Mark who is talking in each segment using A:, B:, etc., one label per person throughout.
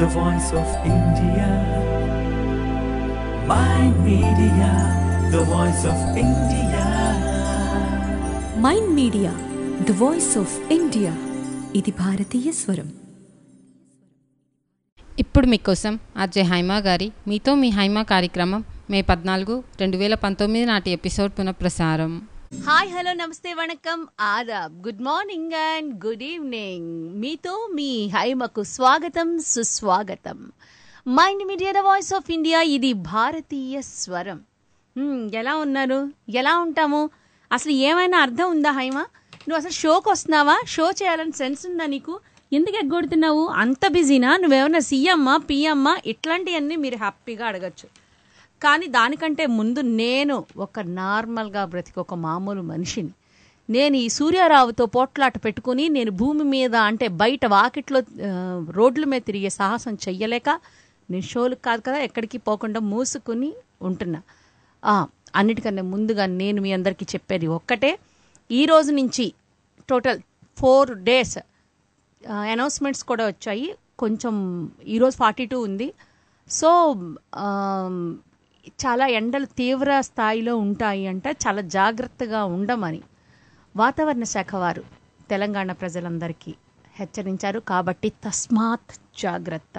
A: the voice of India. My media, the voice of India.
B: Mind Media the voice of India ఇది భారతీయ స్వరం
C: ఇప్పుడు మీకోసం అజయ్ హైమా గారి మీతో మీ హైమా కార్యక్రమం మే పద్నాలుగు రెండు వేల పంతొమ్మిది నాటి ఎపిసోడ్ పునఃప్రసారం
D: హాయ్ హలో నమస్తే వణకం ఆదాబ్ good morning and good evening మీతో మీ హైమకు స్వాగతం సుస్వాగతం Mind Media the voice of India ఇది భారతీయ స్వరం హ్మ్, ఎలా ఉన్నారు ఎలా ఉంటాము అసలు ఏమైనా అర్థం ఉందా హైమ నువ్వు అసలు షోకి వస్తున్నావా షో చేయాలని సెన్స్ ఉందా నీకు ఎందుకు ఎగ్గొడుతున్నావు అంత బిజీనా నువ్వేమన్నా సీఎమ్మా పిఎమ్మా ఇట్లాంటివన్నీ మీరు హ్యాపీగా అడగచ్చు కానీ దానికంటే ముందు నేను ఒక నార్మల్గా బ్రతికి ఒక మామూలు మనిషిని నేను ఈ సూర్యారావుతో పోట్లాట పెట్టుకుని నేను భూమి మీద అంటే బయట వాకిట్లో ఆ, రోడ్ల మీద తిరిగే సాహసం చెయ్యలేక నేను షోలకు కాదు కదా ఎక్కడికి పోకుండా మూసుకుని ఉంటున్నా ఆ, అన్నిటికన్నా ముందుగా నేను మీ అందరికీ చెప్పేది ఒక్కటే ఈ రోజు నుంచి టోటల్ ఫోర్ డేస్ అనౌన్స్మెంట్స్ కూడా వచ్చాయి కొంచెం ఈరోజు ఫార్టీ టూ ఉంది సో ఆమ్, చాలా ఎండలు తీవ్ర స్థాయిలో ఉంటాయి అంట చాలా జాగ్రత్తగా ఉండమని వాతావరణ శాఖ వారు తెలంగాణ ప్రజలందరికీ హెచ్చరించారు కాబట్టి తస్మాత్ జాగ్రత్త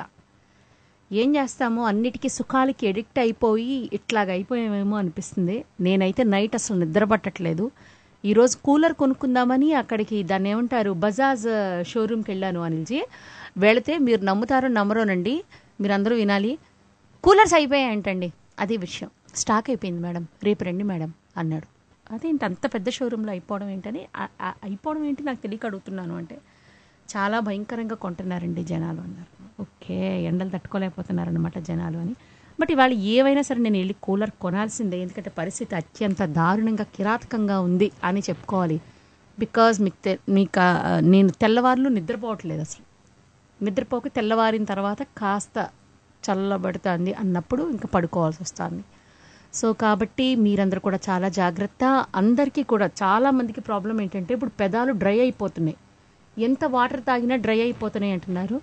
D: ఏం చేస్తామో అన్నిటికీ సుఖాలకి ఎడిక్ట్ అయిపోయి ఇట్లాగ అయిపోయామేమో అనిపిస్తుంది నేనైతే నైట్ అసలు నిద్ర పట్టట్లేదు ఈరోజు కూలర్ కొనుక్కుందామని అక్కడికి దాన్ని ఏమంటారు బజాజ్ షోరూమ్కి వెళ్ళాను అనిల్జీ వెళితే మీరు నమ్ముతారో నమ్మరోనండి మీరందరూ వినాలి కూలర్స్ అయిపోయాయంటండి అది విషయం స్టాక్ అయిపోయింది మేడం రేపు రండి మేడం అన్నాడు అదేంటి అంత పెద్ద షోరూంలో అయిపోవడం ఏంటని ఆ- ఆ- అయిపోవడం ఏంటి నాకు తెలియక అడుగుతున్నాను అంటే చాలా భయంకరంగా కొంటున్నారండి జనాలు అన్నారు ఓకే ఎండలు తట్టుకోలేకపోతున్నారనమాట జనాలు అని బట్ ఇవాళ ఏవైనా సరే నేను వెళ్ళి కూలర్ కొనాల్సిందే ఎందుకంటే పరిస్థితి అత్యంత దారుణంగా కిరాతకంగా ఉంది అని చెప్పుకోవాలి బికాజ్ మీకు తె- మీకు ఆ, నేను తెల్లవారులు నిద్రపోవట్లేదు అసలు నిద్రపోక తెల్లవారిన తర్వాత కాస్త చల్లబడుతుంది అన్నప్పుడు ఇంకా పడుకోవాల్సి వస్తుంది సో కాబట్టి మీరందరూ కూడా చాలా జాగ్రత్త అందరికీ కూడా చాలా మందికి ప్రాబ్లం ఏంటంటే ఇప్పుడు పెదాలు డ్రై అయిపోతున్నాయి ఎంత వాటర్ తాగినా డ్రై అయిపోతున్నాయి అంటున్నారు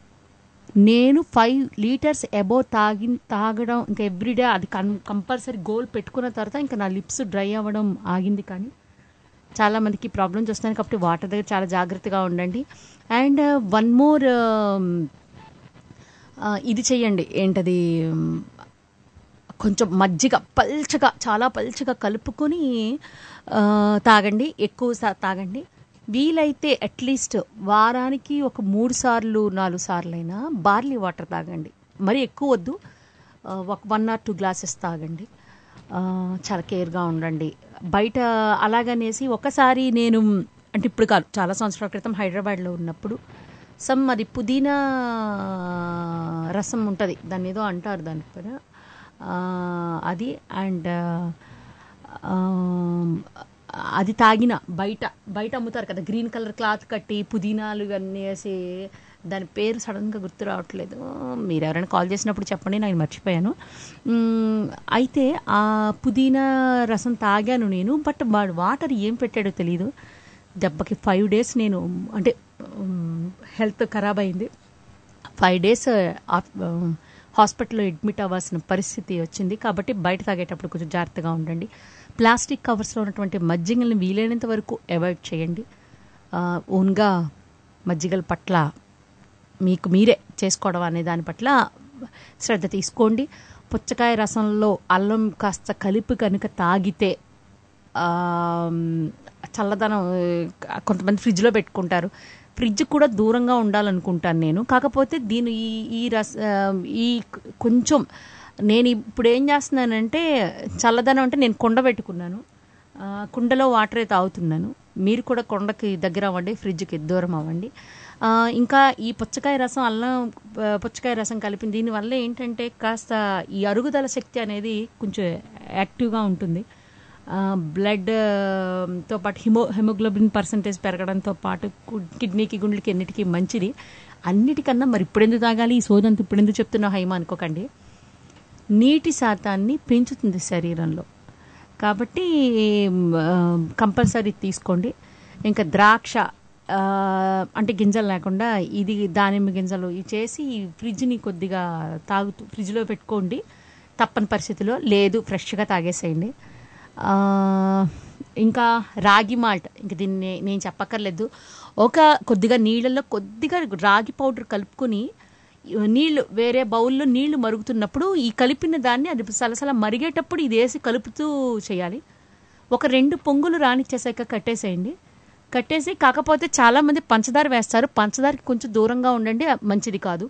D: నేను ఫైవ్ లీటర్స్ అబోవ్ తాగి తాగడం ఇంకా ఎవ్రీడే అది కం కంపల్సరీ గోల్ పెట్టుకున్న తర్వాత ఇంకా నా లిప్స్ డ్రై అవ్వడం ఆగింది కానీ చాలా మందికి ప్రాబ్లమ్స్ వస్తాయి కాబట్టి వాటర్ దగ్గర చాలా జాగ్రత్తగా ఉండండి అండ్ వన్ మోర్ ఇది చెయ్యండి ఏంటది ఉమ్, కొంచెం మజ్జిగ పల్చగా చాలా పల్చగా కలుపుకొని ఆ, తాగండి ఎక్కువ సా- తాగండి వీలైతే అట్లీస్ట్ వారానికి ఒక మూడు సార్లు నాలుగు సార్లు అయినా బార్లీ వాటర్ తాగండి మరి ఎక్కువ వద్దు ఆ, ఒక వన్ ఆర్ టూ గ్లాసెస్ తాగండి ఆ, చాలా కేర్గా ఉండండి బయట అలాగనేసి ఒకసారి నేను అంటే ఇప్పుడు కాదు చాలా సంవత్సరాల క్రితం హైదరాబాద్లో ఉన్నప్పుడు సమ్ అది పుదీనా రసం ఉంటుంది దాన్ని ఏదో అంటారు దాని పేరు ఆ, అది అండ్ అది తాగిన బయట బయట అమ్ముతారు కదా గ్రీన్ కలర్ క్లాత్ కట్టి పుదీనాలు ఇవన్నీ వేసి దాని పేరు సడన్గా గుర్తు రావట్లేదు మీరు ఎవరైనా కాల్ చేసినప్పుడు చెప్పండి నేను మర్చిపోయాను మ్, అయితే ఆ పుదీనా రసం తాగాను నేను బట్ వాడు వాటర్ ఏం పెట్టాడో తెలియదు దెబ్బకి ఫైవ్ డేస్ నేను అంటే హెల్త్ ఖరాబ్ అయింది ఫైవ్ డేస్ హాస్పిటల్లో అడ్మిట్ అవ్వాల్సిన పరిస్థితి వచ్చింది కాబట్టి బయట తాగేటప్పుడు కొంచెం జాగ్రత్తగా ఉండండి ప్లాస్టిక్ కవర్స్లో ఉన్నటువంటి మజ్జిగల్ని వీలైనంత వరకు అవాయిడ్ చేయండి ఆ, ఓన్గా మజ్జిగల పట్ల మీకు మీరే చేసుకోవడం అనే దాని పట్ల శ్రద్ధ తీసుకోండి పుచ్చకాయ రసంలో అల్లం కాస్త కలిపి కనుక తాగితే ఆ, చల్లదనం ఆ, కొంతమంది ఫ్రిడ్జ్లో పెట్టుకుంటారు ఫ్రిడ్జ్ కూడా దూరంగా ఉండాలనుకుంటాను నేను కాకపోతే దీని ఈ ఈ రస ఆ, ఈ కొంచెం నేను ఇప్పుడు ఏం చేస్తున్నానంటే చల్లదనం అంటే నేను కొండ పెట్టుకున్నాను ఆ, కుండలో వాటరే తాగుతున్నాను మీరు కూడా కొండకి దగ్గర అవ్వండి ఫ్రిడ్జ్కి దూరం అవ్వండి ఆ, ఇంకా ఈ పుచ్చకాయ రసం అల్లం ఆ, పుచ్చకాయ రసం కలిపింది దీనివల్ల ఏంటంటే కాస్త ఈ అరుగుదల శక్తి అనేది కొంచెం యాక్టివ్గా ఉంటుంది ఆ, బ్లడ్ ఆ, తో పాటు హిమో హిమోగ్లోబిన్ పర్సంటేజ్ పెరగడంతో పాటు కు- కిడ్నీకి గుండెలకి అన్నిటికీ మంచిది అన్నిటికన్నా మరి ఇప్పుడెందుకు తాగాలి ఈ సోదంతా ఇప్పుడెందుకు చెప్తున్నా హైమ అనుకోకండి నీటి శాతాన్ని పెంచుతుంది శరీరంలో కాబట్టి కంపల్సరీ తీసుకోండి ఇంకా ద్రాక్ష ఆ, అంటే గింజలు లేకుండా ఇది దానిమ్మ గింజలు ఇవి చేసి ఈ ఫ్రిడ్జ్ని కొద్దిగా తాగుతూ ఫ్రిడ్జ్లో పెట్టుకోండి తప్పని పరిస్థితిలో లేదు ఫ్రెష్గా తాగేసేయండి ఆ, ఇంకా రాగి మాల్ట్ ఇంక దీన్ని నేను చెప్పక్కర్లేదు ఒక కొద్దిగా నీళ్ళల్లో కొద్దిగా రాగి పౌడర్ కలుపుకొని నీళ్లు వేరే బౌల్లో నీళ్లు మరుగుతున్నప్పుడు ఈ కలిపిన దాన్ని అది సలసల మరిగేటప్పుడు ఇది వేసి కలుపుతూ చేయాలి ఒక రెండు పొంగులు రానిచ్చేసాక కట్టేసేయండి కట్టేసి కాకపోతే చాలామంది పంచదార వేస్తారు పంచదారకి కొంచెం దూరంగా ఉండండి మంచిది కాదు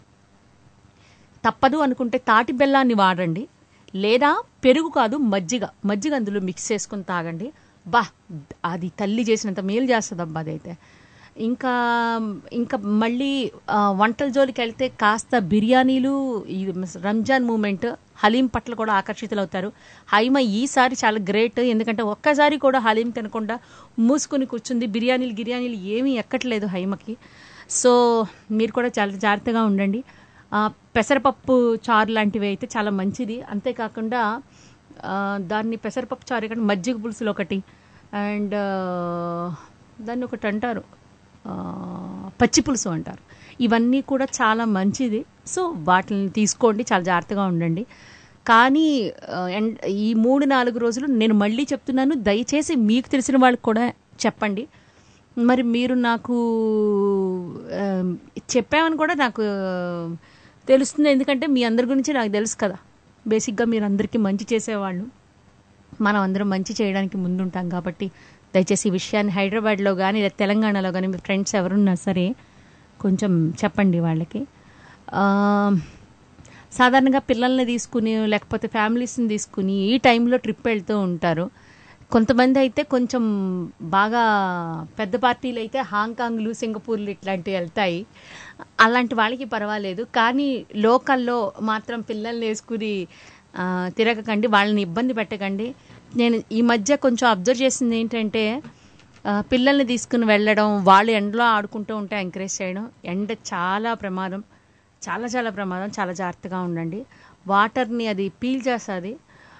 D: తప్పదు అనుకుంటే తాటి బెల్లాన్ని వాడండి లేదా పెరుగు కాదు మజ్జిగ మజ్జిగ అందులో మిక్స్ చేసుకుని తాగండి బా అది తల్లి చేసినంత మేలు చేస్తుంది అబ్బా అదైతే ఇంకా ఇంకా మళ్ళీ ఆ, వంటల జోలికి వెళ్తే కాస్త బిర్యానీలు ఈ రంజాన్ మూమెంట్ హలీం పట్ల కూడా ఆకర్షితులవుతారు హైమ ఈసారి చాలా గ్రేట్ ఎందుకంటే ఒక్కసారి కూడా హలీం తినకుండా మూసుకొని కూర్చుంది బిర్యానీలు గిర్యానీలు ఏమీ ఎక్కట్లేదు హైమకి సో మీరు కూడా చాలా జాగ్రత్తగా ఉండండి ఆ, పెసరపప్పు చారు లాంటివి అయితే చాలా మంచిది అంతేకాకుండా ఆ, దాన్ని పెసరపప్పు చారు కానీ మజ్జిగ పులుసులు ఒకటి అండ్ దాన్ని ఒకటి అంటారు ఆ, పచ్చి పులుసు అంటారు ఇవన్నీ కూడా చాలా మంచిది సో వాటిని తీసుకోండి చాలా జాగ్రత్తగా ఉండండి కానీ ఆ, అండ్ ఈ మూడు నాలుగు రోజులు నేను మళ్ళీ చెప్తున్నాను దయచేసి మీకు తెలిసిన వాళ్ళకి కూడా చెప్పండి మరి మీరు నాకు ఆ, చెప్పామని కూడా నాకు ఆ, తెలుస్తుంది ఎందుకంటే మీ అందరి గురించి నాకు తెలుసు కదా బేసిక్గా మీరు అందరికీ మంచి చేసేవాళ్ళు మనం అందరం మంచి చేయడానికి ముందుంటాం కాబట్టి దయచేసి ఈ విషయాన్ని హైదరాబాద్లో కానీ లేదా తెలంగాణలో కానీ మీ ఫ్రెండ్స్ ఎవరున్నా సరే కొంచెం చెప్పండి వాళ్ళకి ఆ, సాధారణంగా పిల్లల్ని తీసుకుని లేకపోతే ఫ్యామిలీస్ని తీసుకుని ఈ టైంలో ట్రిప్ వెళ్తూ ఉంటారు కొంతమంది అయితే కొంచెం బాగా పెద్ద పార్టీలు అయితే హాంకాంగ్లు సింగపూర్లు ఇట్లాంటివి వెళ్తాయి అలాంటి వాళ్ళకి పర్వాలేదు కానీ లోకల్లో మాత్రం పిల్లల్ని వేసుకుని ఆ, తిరగకండి వాళ్ళని ఇబ్బంది పెట్టకండి నేను ఈ మధ్య కొంచెం అబ్జర్వ్ చేసింది ఏంటంటే ఆ, పిల్లల్ని తీసుకుని వెళ్ళడం వాళ్ళు ఎండలో ఆడుకుంటూ ఉంటే ఎంకరేజ్ చేయడం ఎండ చాలా ప్రమాదం చాలా చాలా ప్రమాదం చాలా జాగ్రత్తగా ఉండండి వాటర్ని అది పీల్ చేస్తుంది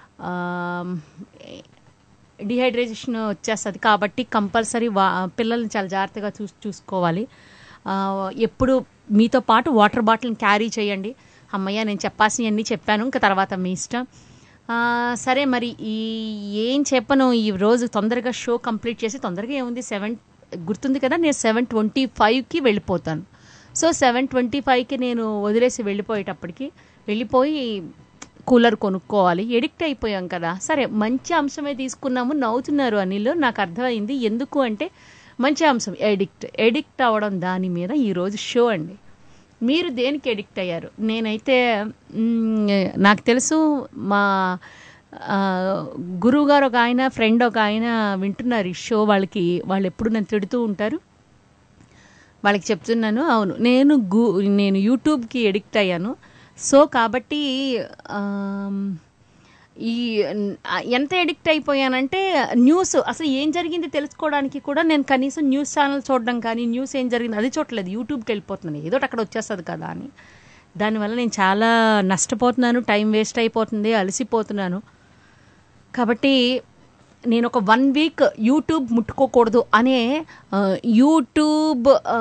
D: డిహైడ్రేషన్ వచ్చేస్తుంది కాబట్టి కంపల్సరీ వా పిల్లల్ని చాలా జాగ్రత్తగా చూ చూసుకోవాలి ఆ, ఎప్పుడు మీతో పాటు వాటర్ బాటిల్ని క్యారీ చేయండి అమ్మయ్య నేను చెప్పాల్సినవన్నీ చెప్పాను ఇంకా తర్వాత మీ ఇష్టం ఆ, సరే మరి ఈ ఏం చెప్పను ఈ రోజు తొందరగా షో కంప్లీట్ చేసి తొందరగా ఏముంది సెవెన్ గుర్తుంది కదా నేను సెవెన్ ట్వంటీ ఫైవ్కి వెళ్ళిపోతాను సో సెవెన్ ట్వంటీ ఫైవ్కి నేను వదిలేసి వెళ్ళిపోయేటప్పటికి వెళ్ళిపోయి కూలర్ కొనుక్కోవాలి ఎడిక్ట్ అయిపోయాం కదా సరే మంచి అంశమే తీసుకున్నాము నవ్వుతున్నారు అనిల్ నాకు అర్థమైంది ఎందుకు అంటే మంచి అంశం ఎడిక్ట్ ఎడిక్ట్ అవ్వడం దాని మీద ఈరోజు షో అండి మీరు దేనికి ఎడిక్ట్ అయ్యారు నేనైతే మ్, నాకు తెలుసు మా ఆ, గురువు గారు ఒక ఆయన ఫ్రెండ్ ఒక ఆయన వింటున్నారు ఈ షో వాళ్ళకి వాళ్ళు ఎప్పుడు నన్ను తిడుతూ ఉంటారు వాళ్ళకి చెప్తున్నాను అవును నేను గు నేను యూట్యూబ్కి ఎడిక్ట్ అయ్యాను సో కాబట్టి ఆమ్, ఈ ఆ, ఎంత ఎడిక్ట్ అయిపోయానంటే న్యూస్ అసలు ఏం జరిగింది తెలుసుకోవడానికి కూడా నేను కనీసం న్యూస్ ఛానల్ చూడడం కానీ న్యూస్ ఏం జరిగింది అది చూడలేదు యూట్యూబ్కి వెళ్ళిపోతున్నాను ఏదో ఒకటి అక్కడ వచ్చేస్తుంది కదా అని దానివల్ల నేను చాలా నష్టపోతున్నాను టైం వేస్ట్ అయిపోతుంది అలసిపోతున్నాను కాబట్టి నేను ఒక వన్ వీక్ యూట్యూబ్ ముట్టుకోకూడదు అనే ఆ, యూట్యూబ్ ఆ,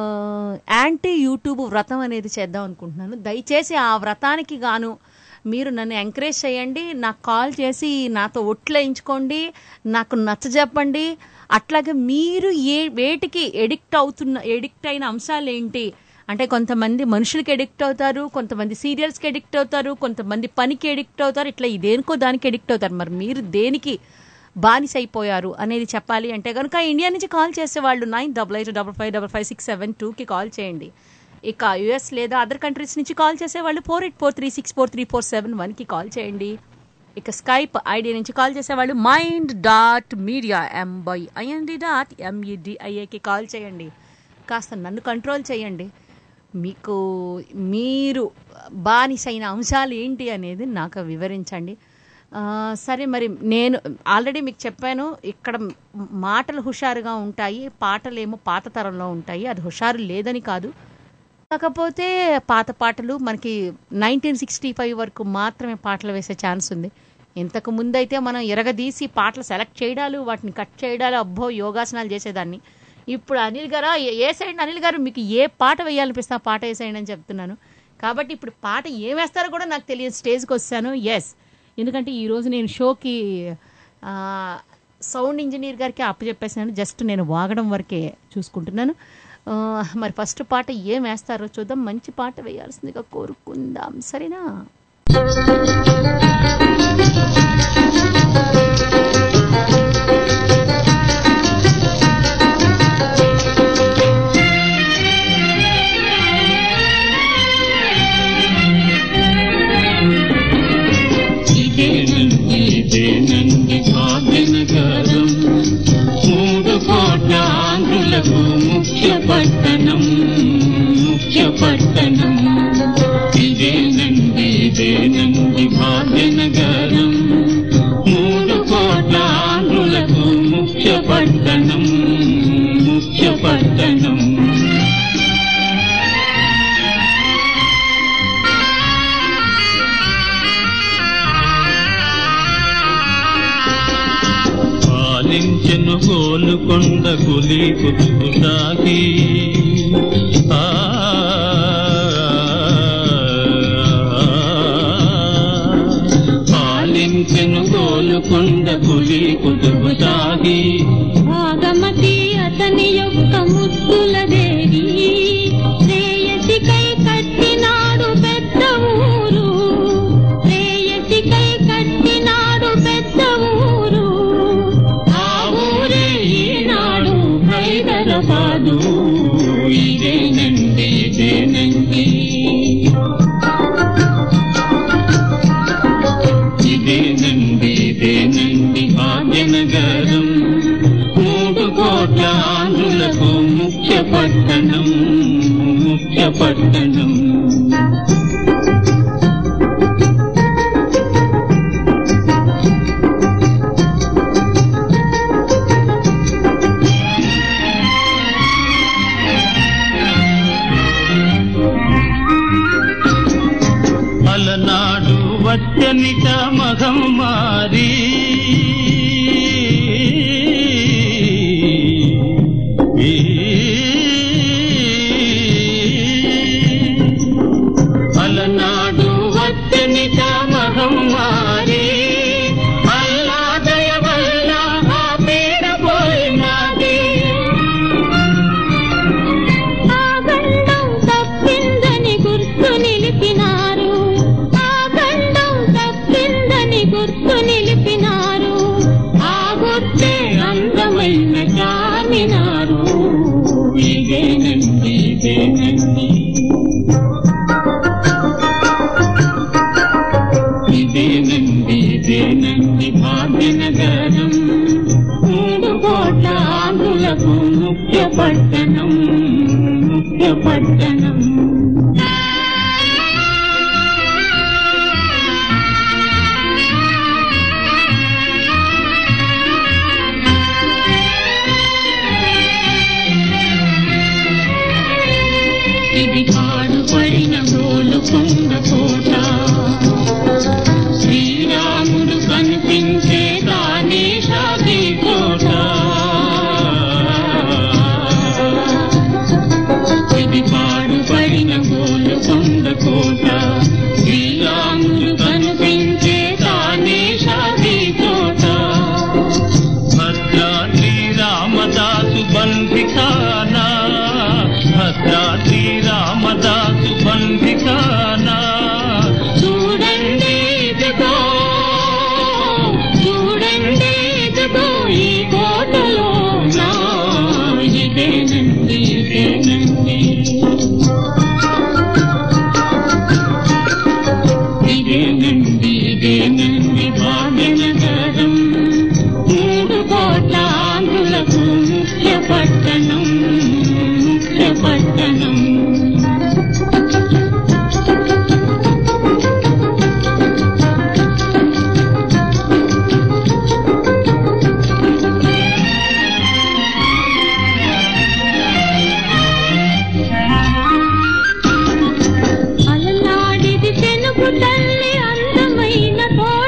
D: యాంటీ యూట్యూబ్ వ్రతం అనేది చేద్దాం అనుకుంటున్నాను దయచేసి ఆ వ్రతానికి గాను మీరు నన్ను ఎంకరేజ్ చేయండి నాకు కాల్ చేసి నాతో ఒట్లేయించుకోండి నాకు నచ్చజెప్పండి అట్లాగే మీరు ఏ వేటికి ఎడిక్ట్ అవుతున్న ఎడిక్ట్ అయిన అంశాలు ఏంటి అంటే కొంతమంది మనుషులకి ఎడిక్ట్ అవుతారు కొంతమంది సీరియల్స్కి ఎడిక్ట్ అవుతారు కొంతమంది పనికి ఎడిక్ట్ అవుతారు ఇట్లా ఈ దేనికో దానికి ఎడిక్ట్ అవుతారు మరి మీరు దేనికి బానిస అయిపోయారు అనేది చెప్పాలి అంటే కనుక ఇండియా నుంచి కాల్ చేసేవాళ్ళు nine double eight double five double five six seven టూకి కాల్ చేయండి ఇక యుఎస్ లేదా అదర్ కంట్రీస్ నుంచి కాల్ చేసేవాళ్ళు four eight four three six four three four seven వన్కి కాల్ చేయండి ఇక స్కైప్ ఐడి నుంచి కాల్ చేసేవాళ్ళు mind dot media MY IND dot ఎంఈడిఐఏకి కాల్ చేయండి కాస్త నన్ను కంట్రోల్ చేయండి మీకు మీరు బానిసైన అంశాలు ఏంటి అనేది నాకు వివరించండి ఆ, సరే మరి నేను ఆల్రెడీ మీకు చెప్పాను ఇక్కడ మాటలు హుషారుగా ఉంటాయి పాటలేమో పాత తరంలో ఉంటాయి అది హుషారు లేదని కాదు కాకపోతే పాత పాటలు మనకి నైన్టీన్ సిక్స్టీ ఫైవ్ వరకు మాత్రమే పాటలు వేసే ఛాన్స్ ఉంది ఇంతకు ముందైతే మనం ఎరగదీసి పాటలు సెలెక్ట్ చేయడాలు వాటిని కట్ చేయడాలు అబ్బో యోగాసనాలు చేసేదాన్ని ఇప్పుడు అనిల్ గారు ఏ సైడ్ అనిల్ గారు మీకు ఏ పాట వేయాలనిపిస్తే ఆ పాట వేసేయండి అని చెప్తున్నాను కాబట్టి ఇప్పుడు పాట ఏం వేస్తారో కూడా నాకు తెలియదు స్టేజ్కి వచ్చాను ఎస్ ఎందుకంటే ఈరోజు నేను షోకి ఆ, సౌండ్ ఇంజనీర్ గారికి అప్పచెప్పేసాను జస్ట్ నేను వాగడం వరకే చూసుకుంటున్నాను ఆ, మరి ఫస్ట్ పాట ఏం వేస్తారో చూద్దాం మంచి పాట వేయాల్సిందిగా కోరుకుందాం సరేనా
E: ఇదేనండి ఇదేనండి భాగ్యనగరం మూడు కోట్ల ఆంధ్రులకు ముఖ్య పట్టణం ముఖ్య పట్టణం ఇదేనండి ఇదేనండి భాగ్యనగరం మూడు కోట్ల ఆంధ్రులకు ముఖ్య పట్టణం ముఖ్య పట్టణం పాలించెను గోలుకొండ గులి కుతుకు సాగి ఆ, పాలించెను గోలుకొండ గులి కుతుకు సాగి
F: భాగమతి అతని యొక్క ముద్దుల దేవి శ్రేయసికై కట్టినాడు పెద్ద ఊరు శ్రేయసికై కట్టినాడు పెద్ద ఊరు ఆ ఊరే ఈనాడు హైదరాబాదు
E: ఇదేనండి ఇదేనండి ఇదేనండి ఇదేనండి భాగ్యనగరం మూడు కోట్ల ఆంధ్రులకు ముఖ్య పట్టణం ముఖ్య పట్టణం అలనాడు వచ్చనిట మగం మారి అలనాడు వచ్చనిట మగం మారి అల్లాదయ వల్ల ఆ పీడ పోయినది
F: ఆ గండం తప్పిందని గుర్తు నిలిపినారు ఆ గండం తప్పిందని గుర్తు నిలిపినారు ఆ గుర్తే అందమైన చామినారు
E: ఇదేనండి ఇదేనండి ఇదేనండి ఇదేనండి భాగ్యనగరం మూడు కోట్ల ఆంధ్రులకు ముఖ్య పట్టణం ముఖ్య పట్టణం ఇది పాడుపడిన గోలుకొండ కోట శ్రీరాముడు కనిపించే దానే షాది కోట ఇది పాడుపడిన గోలుకొండ కోట శ్రీరాముడు కనిపించే దానే షాది కోట భద్రాద్రి రామదాసు బంధికానా భద్రాద్రి రామదాసు బంధికానా
F: చూడండి ఇదిగో చూడండి ఇదిగో ఈ కోటలో నా
E: ఇదేనండి ఇదేనండి ఇదేనండి ఇదేనండి భాగ్యనగరం మూడు కోట్ల ఆంధ్రులకు ముఖ్య పట్టణం ముఖ్య పట్టణం
F: అలనాడిది తెనుగు తల్లి అందమైన కోట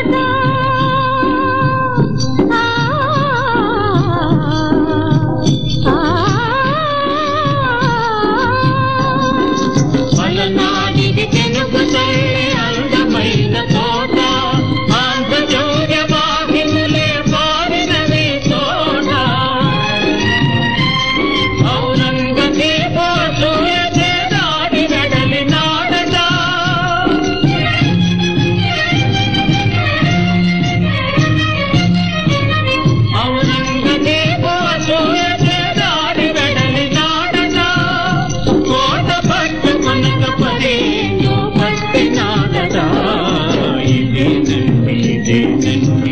E: ఇదేనండి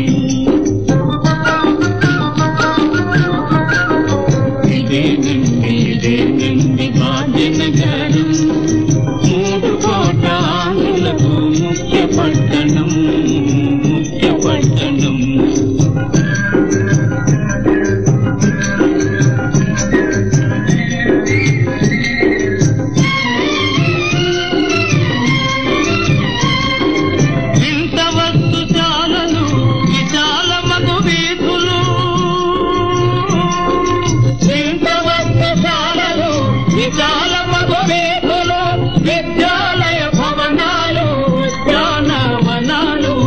E: ఇదేనండి ఇదేనండి భాగ్యనగరం మూడు కోట ఆంధ్రులకు ముఖ్య పట్టణం ముఖ్య పట్టణం వింత వస్తు చాలలు విశాల మగు వీధులు వింత వస్తు చాలలు విశాల మగు వీధులు విద్యాలయ భవనాలు ఉద్యానవనాలు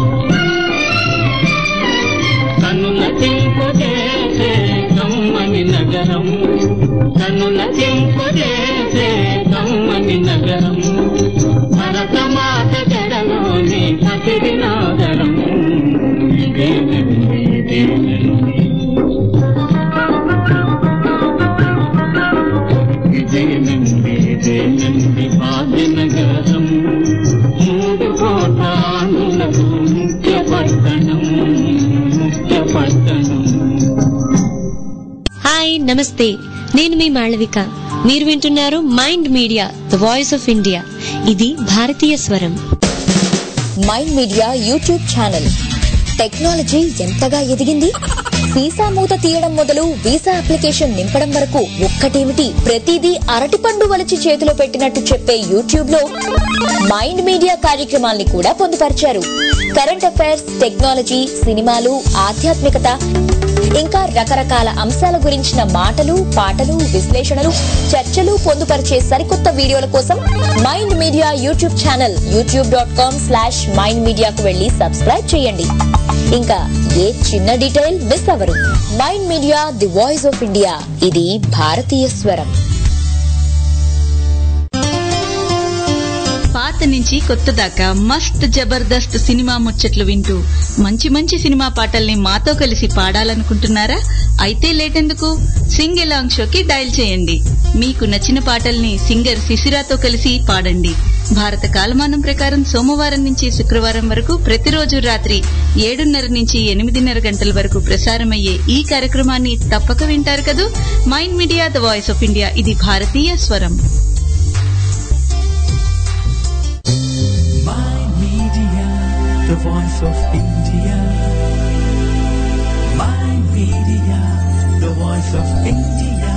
E: కనుల తింపు చేసే కమ్మని నగరం కనుల తింపు చేసే కమ్మని నగరం భరతమాత జడలోని కసిరి నాగరం ఇదేనండి ఇదేనండి ఇదేనండి ఇదేనండి భాగ్యనగరం మూడు కోటానులకు ముఖ్య పట్టణం ముఖ్య పట్టణం
G: హాయ్ నమస్తే నేను మీ మాళవిక మీరు వింటున్నారు Mind Media the voice of India ఇది భారతీయ స్వరం
H: Mind Media YouTube channel technology ఎంతగా ఎదిగింది వీసా మూత తీయడం మొదలు వీసా అప్లికేషన్ నింపడం వరకు ఒక్కటేమిటి ప్రతిదీ అరటిపండు వలిచి చేతిలో పెట్టినట్టు చెప్పే యూట్యూబ్ లో మైండ్ మీడియా కార్యక్రమాల్ని కూడా పొందుపరిచారు కరెంట్ అఫైర్స్ టెక్నాలజీ సినిమాలు ఆధ్యాత్మికత ఇంకా రకరకాల అంశాల గురించిన మాటలు పాటలు విశ్లేషణలు చర్చలు పొందుపరిచే సరికొత్త వీడియోల కోసం Mind Media YouTube channel YouTube dot com slash mind మీడియాకు వెళ్లి సబ్స్క్రైబ్ చేయండి ఇంకా ఏ చిన్న డీటెయిల్ మిస్ అవ్వరు Mind Media the voice of India ఇది భారతీయ స్వరం
I: పాత నుంచి కొత్త దాకా మస్త్ జబర్దస్త్ సినిమా ముచ్చట్లు వింటూ మంచి మంచి సినిమా పాటల్ని మాతో కలిసి పాడాలనుకుంటున్నారా అయితే లేటెందుకు సింగ్ ఎలాంగ్ షోకి డయల్ చేయండి మీకు నచ్చిన పాటల్ని సింగర్ శిశిరాతో కలిసి పాడండి భారత కాలమానం ప్రకారం సోమవారం నుంచి శుక్రవారం వరకు ప్రతిరోజు రాత్రి ఏడున్నర నుంచి ఎనిమిదిన్నర గంటల వరకు ప్రసారమయ్యే ఈ కార్యక్రమాన్ని తప్పక వింటారు కదూ Mind Media the voice of India ఇది భారతీయ స్వరం
A: Mind Media, the voice of India. Mind Media, the voice of India.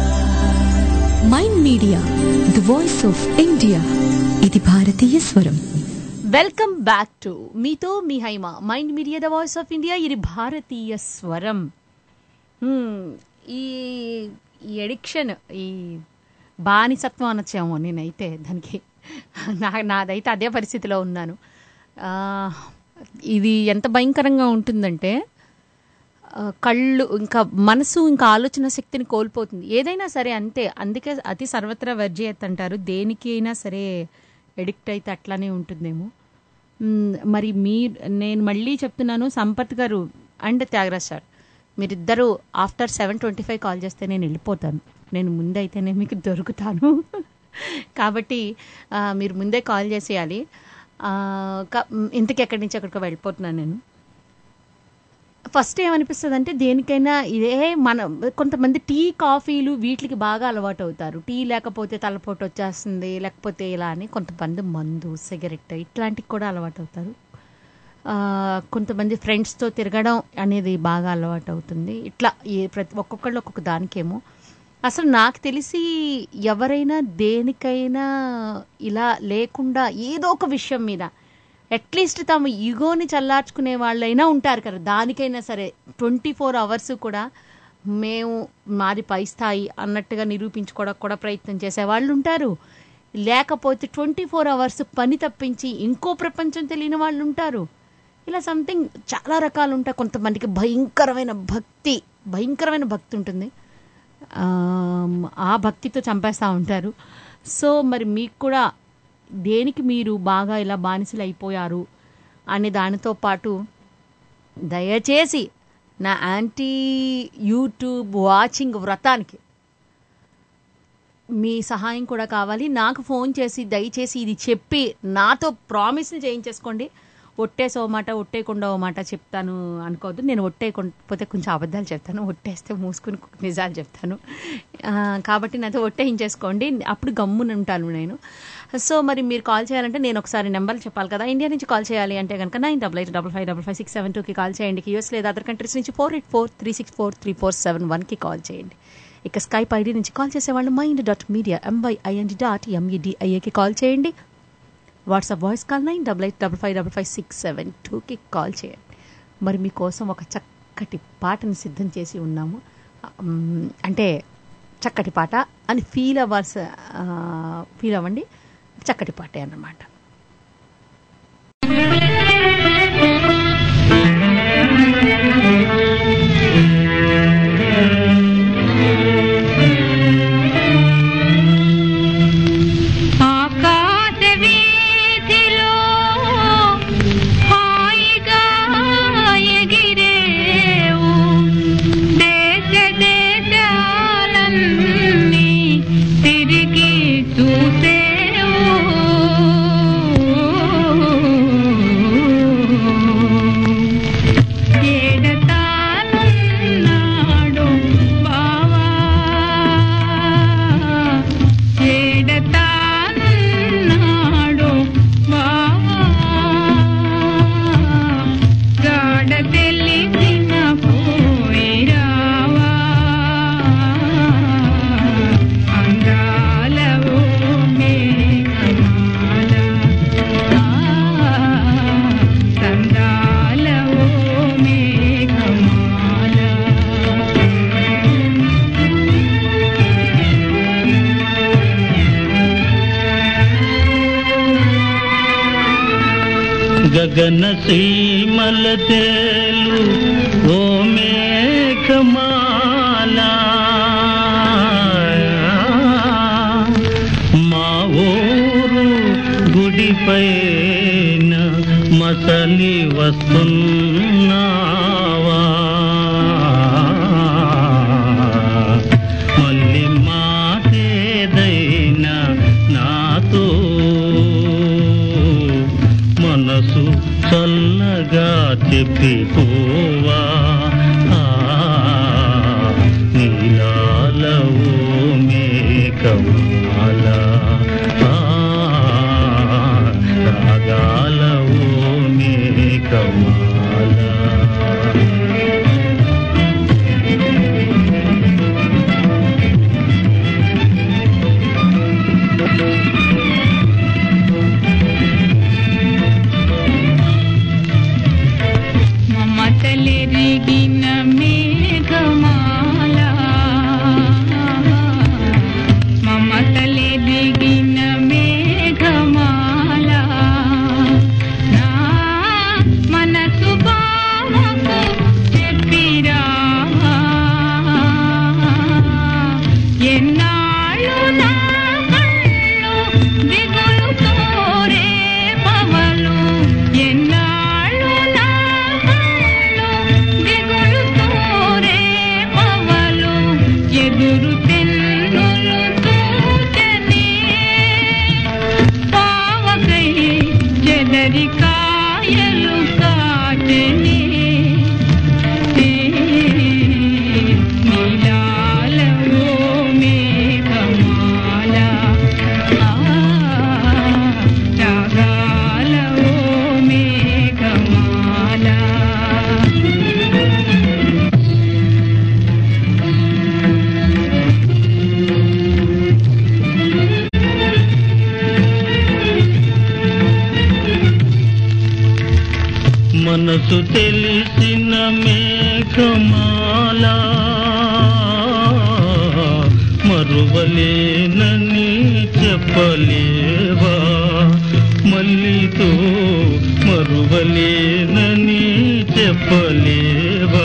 B: Mind Media the voice of India ఇది భారతీయ స్వరం
D: వెల్కమ్ బ్యాక్ టు మీతో మీ Haima Mind Media the voice of India ఇది భారతీయ స్వరం Hmm, ఈ ఈ ఎడిక్షన్ ఈ బానిసత్వం అనొచ్చేమో నేనైతే దానికి నా నాదైతే అదే పరిస్థితిలో ఉన్నాను ఆ, ఇది ఎంత భయంకరంగా ఉంటుందంటే ఆ, కళ్ళు ఇంకా మనసు ఇంకా ఆలోచన శక్తిని కోల్పోతుంది ఏదైనా సరే అంతే అందుకే అతి సర్వత్రా వర్జయత్ అంటారు దేనికి అయినా సరే ఎడిక్ట్ అయితే అట్లానే ఉంటుందేమో మ్, మరి మీ నేను మళ్ళీ చెప్తున్నాను సంపత్ గారు అండ్ త్యాగరాజ్ సార్ మీరిద్దరూ after seven twenty five call చేస్తే నేను వెళ్ళిపోతాను నేను ముందైతేనే మీకు దొరుకుతాను కాబట్టి ఆ, మీరు ముందే కాల్ చేసేయాలి ఆ, క- ఇంతకీ ఎక్కడి నుంచి ఎక్కడికో వెళ్ళిపోతున్నాను నేను ఫస్ట్ ఏమనిపిస్తుంది అంటే దేనికైనా ఇదే మన కొంతమంది టీ కాఫీలు వీటికి బాగా అలవాటు అవుతారు టీ లేకపోతే తలపోటు వచ్చేస్తుంది లేకపోతే ఇలా అని కొంతమంది మందు సిగరెట్ ఇట్లాంటివి కూడా అలవాటు అవుతారు ఆ, కొంతమంది ఫ్రెండ్స్తో తిరగడం అనేది బాగా అలవాటు అవుతుంది ఇట్లా ఏ ప్రతి ఒక్కొక్కళ్ళు ఒక్కొక్క దానికేమో అసలు నాకు తెలిసి ఎవరైనా దేనికైనా ఇలా లేకుండా ఏదో ఒక విషయం మీద అట్లీస్ట్ తమ ఈగోని చల్లార్చుకునే వాళ్ళైనా ఉంటారు కదా దానికైనా సరే ట్వంటీ ఫోర్ అవర్స్ కూడా మేము మాది పై స్థాయి అన్నట్టుగా నిరూపించుకోవడానికి కూడా ప్రయత్నం చేసే వాళ్ళు ఉంటారు లేకపోతే ట్వంటీ ఫోర్ అవర్స్ పని తప్పించి ఇంకో ప్రపంచం తెలియని వాళ్ళు ఉంటారు ఇలా సంథింగ్ చాలా రకాలు ఉంటాయి కొంతమందికి భయంకరమైన భక్తి భయంకరమైన భక్తి ఉంటుంది ఆమ్, ఆ భక్తితో చంపేస్తూ ఉంటారు సో మరి మీకు కూడా దేనికి మీరు బాగా ఇలా బానిసలు అయిపోయారు అనే దానితో పాటు దయచేసి నా యాంటీ యూట్యూబ్ వాచింగ్ వ్రతానికి మీ సహాయం కూడా కావాలి నాకు ఫోన్ చేసి దయచేసి ఇది చెప్పి నాతో ప్రామిస్ని చేయించేసుకోండి ఒట్టేసి ఓ మాట ఒట్టేయకుండా ఓ మాట చెప్తాను అనుకోవద్దు నేను ఒట్టేయకపోతే కొంచెం అబద్ధాలు చెప్తాను ఒట్టేస్తే మూసుకుని నిజాలు చెప్తాను ఆ, కాబట్టి నాతో ఒట్టేయించేసుకోండి అప్పుడు గమ్మున ఉంటాను నేను సో మరి మీరు కాల్ చేయాలంటే నేను ఒకసారి నెంబర్లు చెప్పాలి కదా ఇండియా నుంచి కాల్ చేయాలి అంటే కనుక nine double eight double five double five six seven టూకి కాల్ చేయండి యూఎస్ లేదా అదర్ కంట్రీస్ నుంచి four eight four three six four three four seven వన్కి కాల్ చేయండి ఇక స్కైప్ ఐడి నుంచి కాల్ చేసేవాళ్ళు mind dot media MYIND dot ఎంఈడిఐఏకి కాల్ చేయండి WhatsApp voice call nine double eight double five double five six seven టూకి call చేయండి మరి మీకోసం ఒక చక్కటి పాటను సిద్ధం చేసి ఉన్నాము ఉమ్, అంటే చక్కటి పాట అని ఫీల్ అవ్వాల్సి ఫీల్ అవ్వండి చక్కటి పాటే అన్నమాట
F: ఆకాశ వీధిలో హాయిగా ఎగిరేవు దేశ దేశాలన్నీ తిరిగి చూసేవు ఏడతానున్నాడు బావా ఏడతానున్నాడు బావా గాఢ తెలిసిన పోయిరావా అందాలవో మేఘమాల సందాలవో మేఘమాల
E: గగన సీమల తేలు ఓ మేఘమాల మా ఊరు గుడిపైన మసలి వస్తున్నావా మళ్ళీ మాటేదైనా నాతో మనసు చల్లగా చెప్పిపోవా ఆ, నీలాలవో మేఘమాల ఆ, రాగాలవో మేఘమాల
F: మమతలెరిగిన మేఘమాల మమతలెరిగిన మేఘమాల నా మనసు బావకు చెప్పిరా ఎన్నాళ్ళు నా కళ్ళు దిగులుతో రేపవలు ఎన్నాళ్ళు నా కళ్ళు దిగులుతో రేపవలు ఎదురు తెన్నులు తూచని పావకై చెదరి కాయలు కాచని నీలాలవో మేఘమాల ఆ, రాగాలవో మేఘమాల
E: మనసు తెలిసిన మేఘమాల మరువలేనని చెప్పలేవా మల్లితో మరువలేనని చెప్పలేవా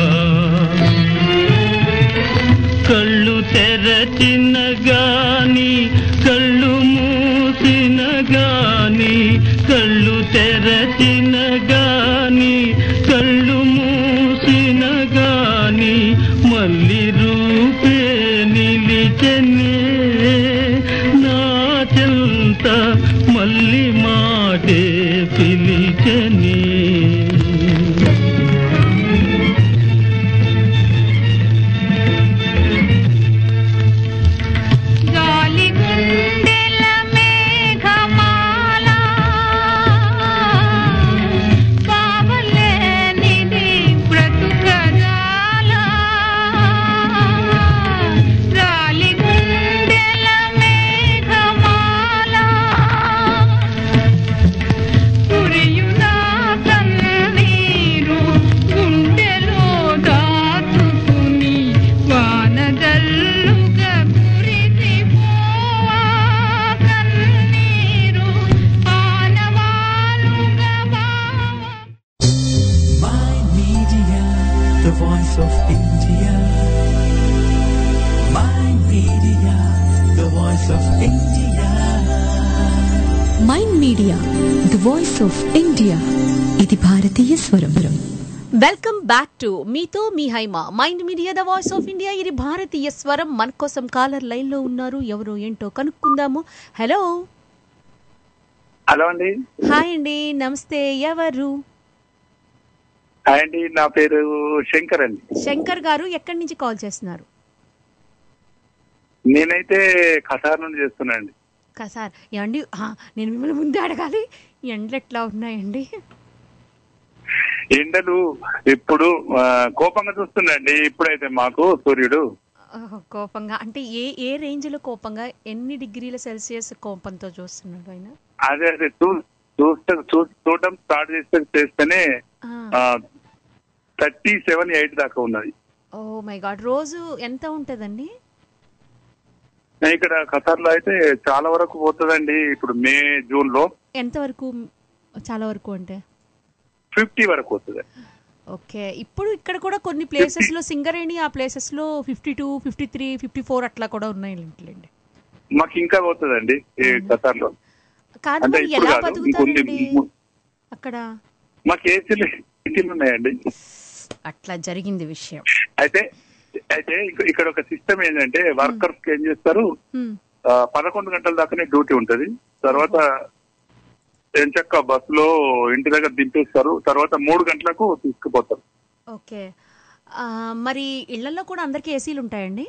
E: కళ్ళు తెరచిన గాని కళ్ళు మూసిన గాని కళ్ళు తెరచిన గాని కళ్ళు మూసిన గాని మళ్ళీ రూపే నిలిచనే నా చెంత మళ్ళీ మాటే పిలిచనే
A: voice of India. Mind Media, the voice of India.
B: Mind Media the voice of India ఇది భారతీయ స్వరం
D: వెల్కమ్ బ్యాక్ టు మీతో మీ Haima Mind Media the voice of India ఇది భారతీయ స్వరం మన కోసం కాలర్ లైన్ లో ఉన్నారు ఎవరు ఏంటో కనుక్కుందాము హలో
J: హలో అండి
D: హాయ్ అండి నమస్తే ఎవరు
J: హాయ్ అండి నా పేరు శంకర్ అండి
D: శంకర్ గారు ఎక్కడి నుంచి కాల్ చేస్తున్నారు
J: నేనైతే ఖతార్ నుండి చేస్తున్నానండి
D: కా సార్ ఏమండి ఆ, నేను మిమ్మల్ని ముందే అడగాలి ఎండలు ఎట్లా ఉన్నాయండి
J: ఎండలు ఇప్పుడు ఆ, కోపంగా చూస్తుండండి ఇప్పుడైతే మాకు సూర్యుడు
D: ఓహ్, కోపంగా అంటే ఏ ఏ రేంజ్ లో కోపంగా ఎన్ని డిగ్రీల సెల్సియస్ కోపంతో చూస్తున్నాడు ఆయన
J: అదే అదే చూ చూస్తే చూ- చూడటం స్టార్ట్ చేస్తే చేస్తేనే థర్టీ సెవెన్ ఎయిట్ దాకా ఉన్నది
D: ఓ మై గాడ్ రోజు ఎంత ఉంటదండి
J: ఇక్కడ ఖతార్ లో అయితే చాలా వరకు పోతుందండి ఇప్పుడు మే జూన్ లో
D: ఎంత వరకు చాలా వరకు అంటే
J: ఫిఫ్టీ వరకు పోతుంది
D: ఓకే ఇప్పుడు ఇక్కడ కూడా కొన్ని ప్లేసెస్ లో సింగరేణి ఆ ప్లేసెస్ లో fifty two fifty three fifty four అట్లా కూడా ఉన్నాయి ఇంట్లండి
J: మాకు ఇంకా పోతుందండి ఈ ఖతార్ లో
D: కాదు
J: అంటే
D: మరి
J: ఇప్పుడు
D: ఎలా
J: కాదు ఇంకొంది
D: బతుకుతారండి అక్కడ
J: మాకు ఏసీలు ఏసీలు ఉన్నాయండి
D: అట్లా జరిగింది విషయం
J: అయితే అయితే ఇక- ఇక్కడ ఒక సిస్టమ్ ఏంటంటే వర్కర్స్ ఏం చేస్తారు
D: హ్మ్.
J: ఆ, పదకొండు గంటల దాకానే డ్యూటీ ఉంటది తర్వాత ఎంచక్క బస్సులో ఇంటి దగ్గర దింపేస్తారు తర్వాత మూడు గంటలకు తీసుకుపోతారు
D: ఓకే ఆ, మరి ఇళ్లలో కూడా అందరికి ఏసీలు ఉంటాయండి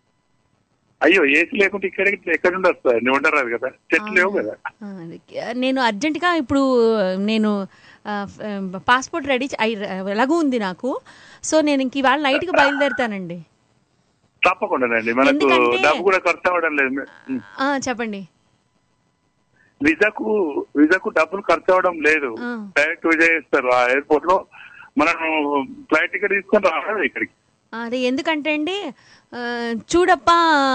J: అయ్యో ఏసీ లేకుంటే ఇక్కడ ఎక్కడ నుండి వస్తాయండి ఉండరాదు కదా చెట్లు లేవు కదా
D: ఆ, అది. నేను అర్జెంటుగా ఇప్పుడు నేను ఆ, ఫ- పాస్పోర్ట్ రెడీ చే- అయి- ఎలాగూ ఉంది నాకు సో నేను ఇంక ఇవాళ నైట్కి బయలుదేరుతానండి
J: తప్పకుండానండి మనకు
D: ఎందుకంటే-
J: డబ్బు కూడా ఖర్చు అవ్వడం లేదు
D: ఆ, చెప్పండి
J: విజాకు విజాకు డబ్బులు ఖర్చు అవ్వడం లేదు
D: ఆ.
J: డైరెక్ట్ విజా చేస్తారు ఆ ఎయిర్పోర్ట్ లో మనం ఫ్లైట్ టికెట్ తీసుకొని రావడం ఇక్కడికి
D: అదే ఎందుకంటే అండి ఆ, చూడప్పా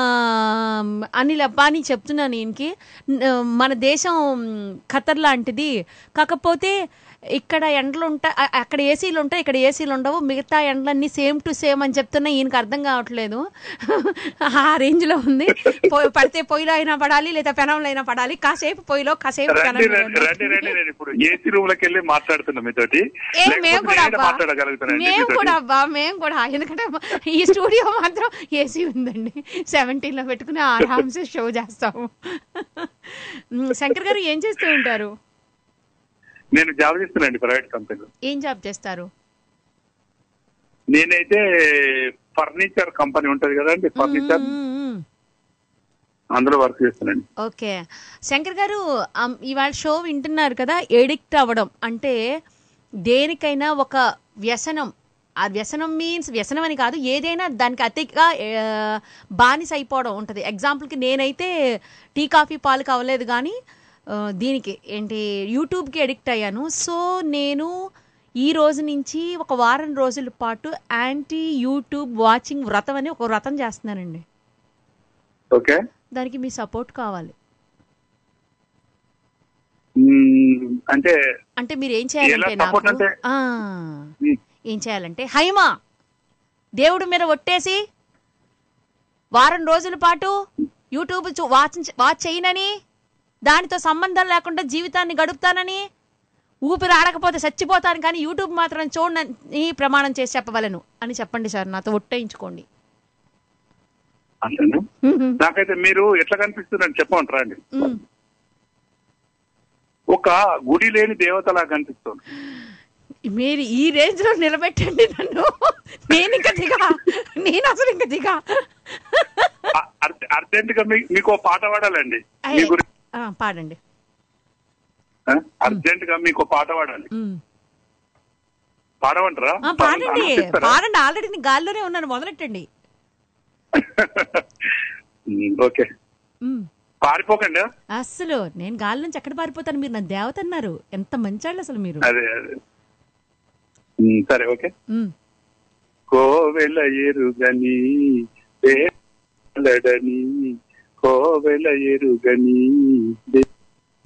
D: అనిల్ అప్పా అని చెప్తున్నాను ఈయనకి న- మన దేశం ఖతర్ లాంటిది కాకపోతే ఇక్కడ ఎండలు ఉంటాయి అక్కడ ఏసీలు ఉంటాయి ఇక్కడ ఏసీలు ఉండవు మిగతా ఎండలన్నీ సేమ్ టు సేమ్ అని చెప్తున్నా ఈయనకి అర్థం కావట్లేదు ఆ రేంజ్లో ఉంది పొయ్యి పడితే పొయ్యిలో అయినా పడాలి లేదా పెనంలో అయినా పడాలి కాసేపు పొయ్యిలో కాసేపు
J: రండి
D: పెనంలో
J: రండి రండి రండి నేను ఇప్పుడు ఏసీ రూమ్ లోకి వెళ్ళి మాట్లాడుతున్నా మీతోటి
D: ఏ
J: లేకపోతే
D: మేము కూడా
J: నేనే
D: అబ్బా
J: మాట్లాడగలుగుతానండి
D: మేము
J: మీతోటి.
D: కూడా అబ్బా మేము కూడా ఎందుకంటే ఈ స్టూడియో మాత్రం ఏసీ ఉందండి సెవెంటీన్ లో పెట్టుకుని ఆరామ్సే షో చేస్తాము ఉమ్, శంకర్ గారు ఏం చేస్తూ ఉంటారు
J: నేను జాబ్ చేస్తున్నానండి ప్రైవేట్ కంపెనీలో
D: ఏం జాబ్ చేస్తారు
J: నేనైతే ఫర్నిచర్ కంపెనీ ఉంటది కదండి ఫర్నిచర్ అందులో వర్క్ చేస్తున్నానండి
D: ఓకే శంకర్ గారు అమ్, ఇవాళ షో వింటున్నారు కదా ఎడిక్ట్ అవ్వడం అంటే దేనికైనా ఒక వ్యసనం ఆ వ్యసనం మీన్స్ వ్యసనం అని కాదు ఏదైనా దానికి అతిగా ఆ, బానిస అయిపోవడం ఉంటుంది ఎగ్జాంపుల్కి నేనైతే టీ కాఫీ పాలు కావలేదు కానీ ఆ, దీనికి ఏంటి యూట్యూబ్కి ఎడిక్ట్ అయ్యాను సో నేను ఈ రోజు నుంచి ఒక వారం రోజుల పాటు యాంటీ యూట్యూబ్ వాచింగ్ వ్రతం అని ఒక వ్రతం చేస్తున్నానండి
J: ఓకే
D: దానికి మీ సపోర్ట్ కావాలి
J: మ్మ్, అంటే
D: అంటే మీరు ఏం చేయాలంటే
J: ఎలా support
D: నాకు
J: అంటే?
D: ఆ, ఏం చేయాలంటే హైమా దేవుడి మీద ఒట్టేసి వారం రోజుల పాటు యూట్యూబ్ చూ- వాచ్ వాచ్ చేయనని దానితో సంబంధం లేకుండా జీవితాన్ని గడుపుతానని ఊపిరి ఆడకపోతే చచ్చిపోతాను కానీ యూట్యూబ్ మాత్రం చూడని ప్రమాణం చేసి చెప్పవలను అని చెప్పండి సార్ నాతో ఒట్టేయించుకోండి
J: అంతేనా నాకైతే మీరు ఎట్లా కనిపిస్తుందని చెప్పమంటారా అండి
D: ఉమ్.
J: ఒక గుడి లేని దేవతలా కనిపిస్తుంది
D: మీరు ఈ రేంజ్ లో నిలబెట్టండి నన్ను నేను ఇంకా దిగా నేను అసలు ఇంకా దిగా
J: అర్జెంట్ గా మీ- మీకు ఓ పాట పాడాలండి మీ
D: అయ్యే.
J: గురించి
D: ఆ, పాడండి
J: అర్జెంట్ గా మీకు ఓ పాట పాడాలి
D: ఉమ్.
J: పాడమంటారా
D: ఆ, పాడండి
J: అనౌన్స్ చేస్తారా?
D: పాడండి ఆల్రెడీ నేను గాల్లోనే ఉన్నాను మొదలెట్టండి
J: మ్మ్, ఓకే
D: ఉమ్.
J: పారిపోకండి ఆ?
D: అస్సలు నేను గాలి నుంచి ఎక్కడ పారిపోతాను మీరు నా దేవత అన్నారు ఎంత మంచాళ్ళు అసలు మీరు
J: అదే అదే మ్మ్, సరే ఓకే
D: ఉమ్.
J: కోవెల ఎరుగని కలడని కోవెల ఎరుగని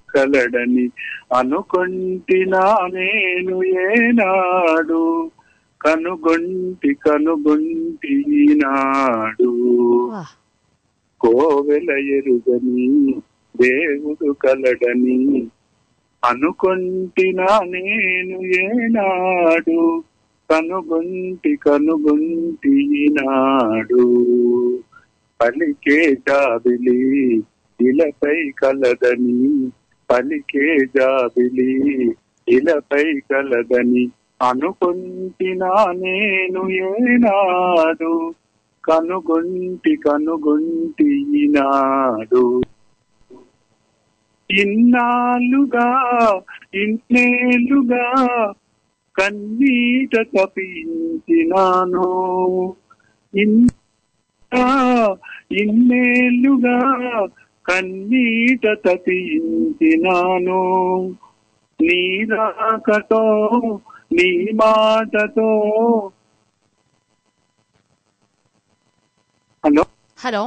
J: కలడని అనుకుంటినా నేను ఏనాడు కనుగొంటి కనుగొంటి నాడు
D: వాహ్.
J: కోవెల ఎరుగని దేవుడు కలడని అనుకొంటినా నేను ఏనాడు కనుగొంటి కనుగొంటి నాడు పలికే జాబిలి ఇలపై కలదని పలికే జాబిలి ఇలపై కలదని అనుకొంటినా నేను ఏనాడు కనుగొంటి కనుగొంటి ఈనాడు ఇన్నాళ్ళుగా ఇన్నేళ్ళుగా కన్నీట తపించినాను ఇంకా ఇన్నేళ్ళుగా కన్నీట తపించినాను నీ రాకతో నీ మాటతో హలో
D: హలో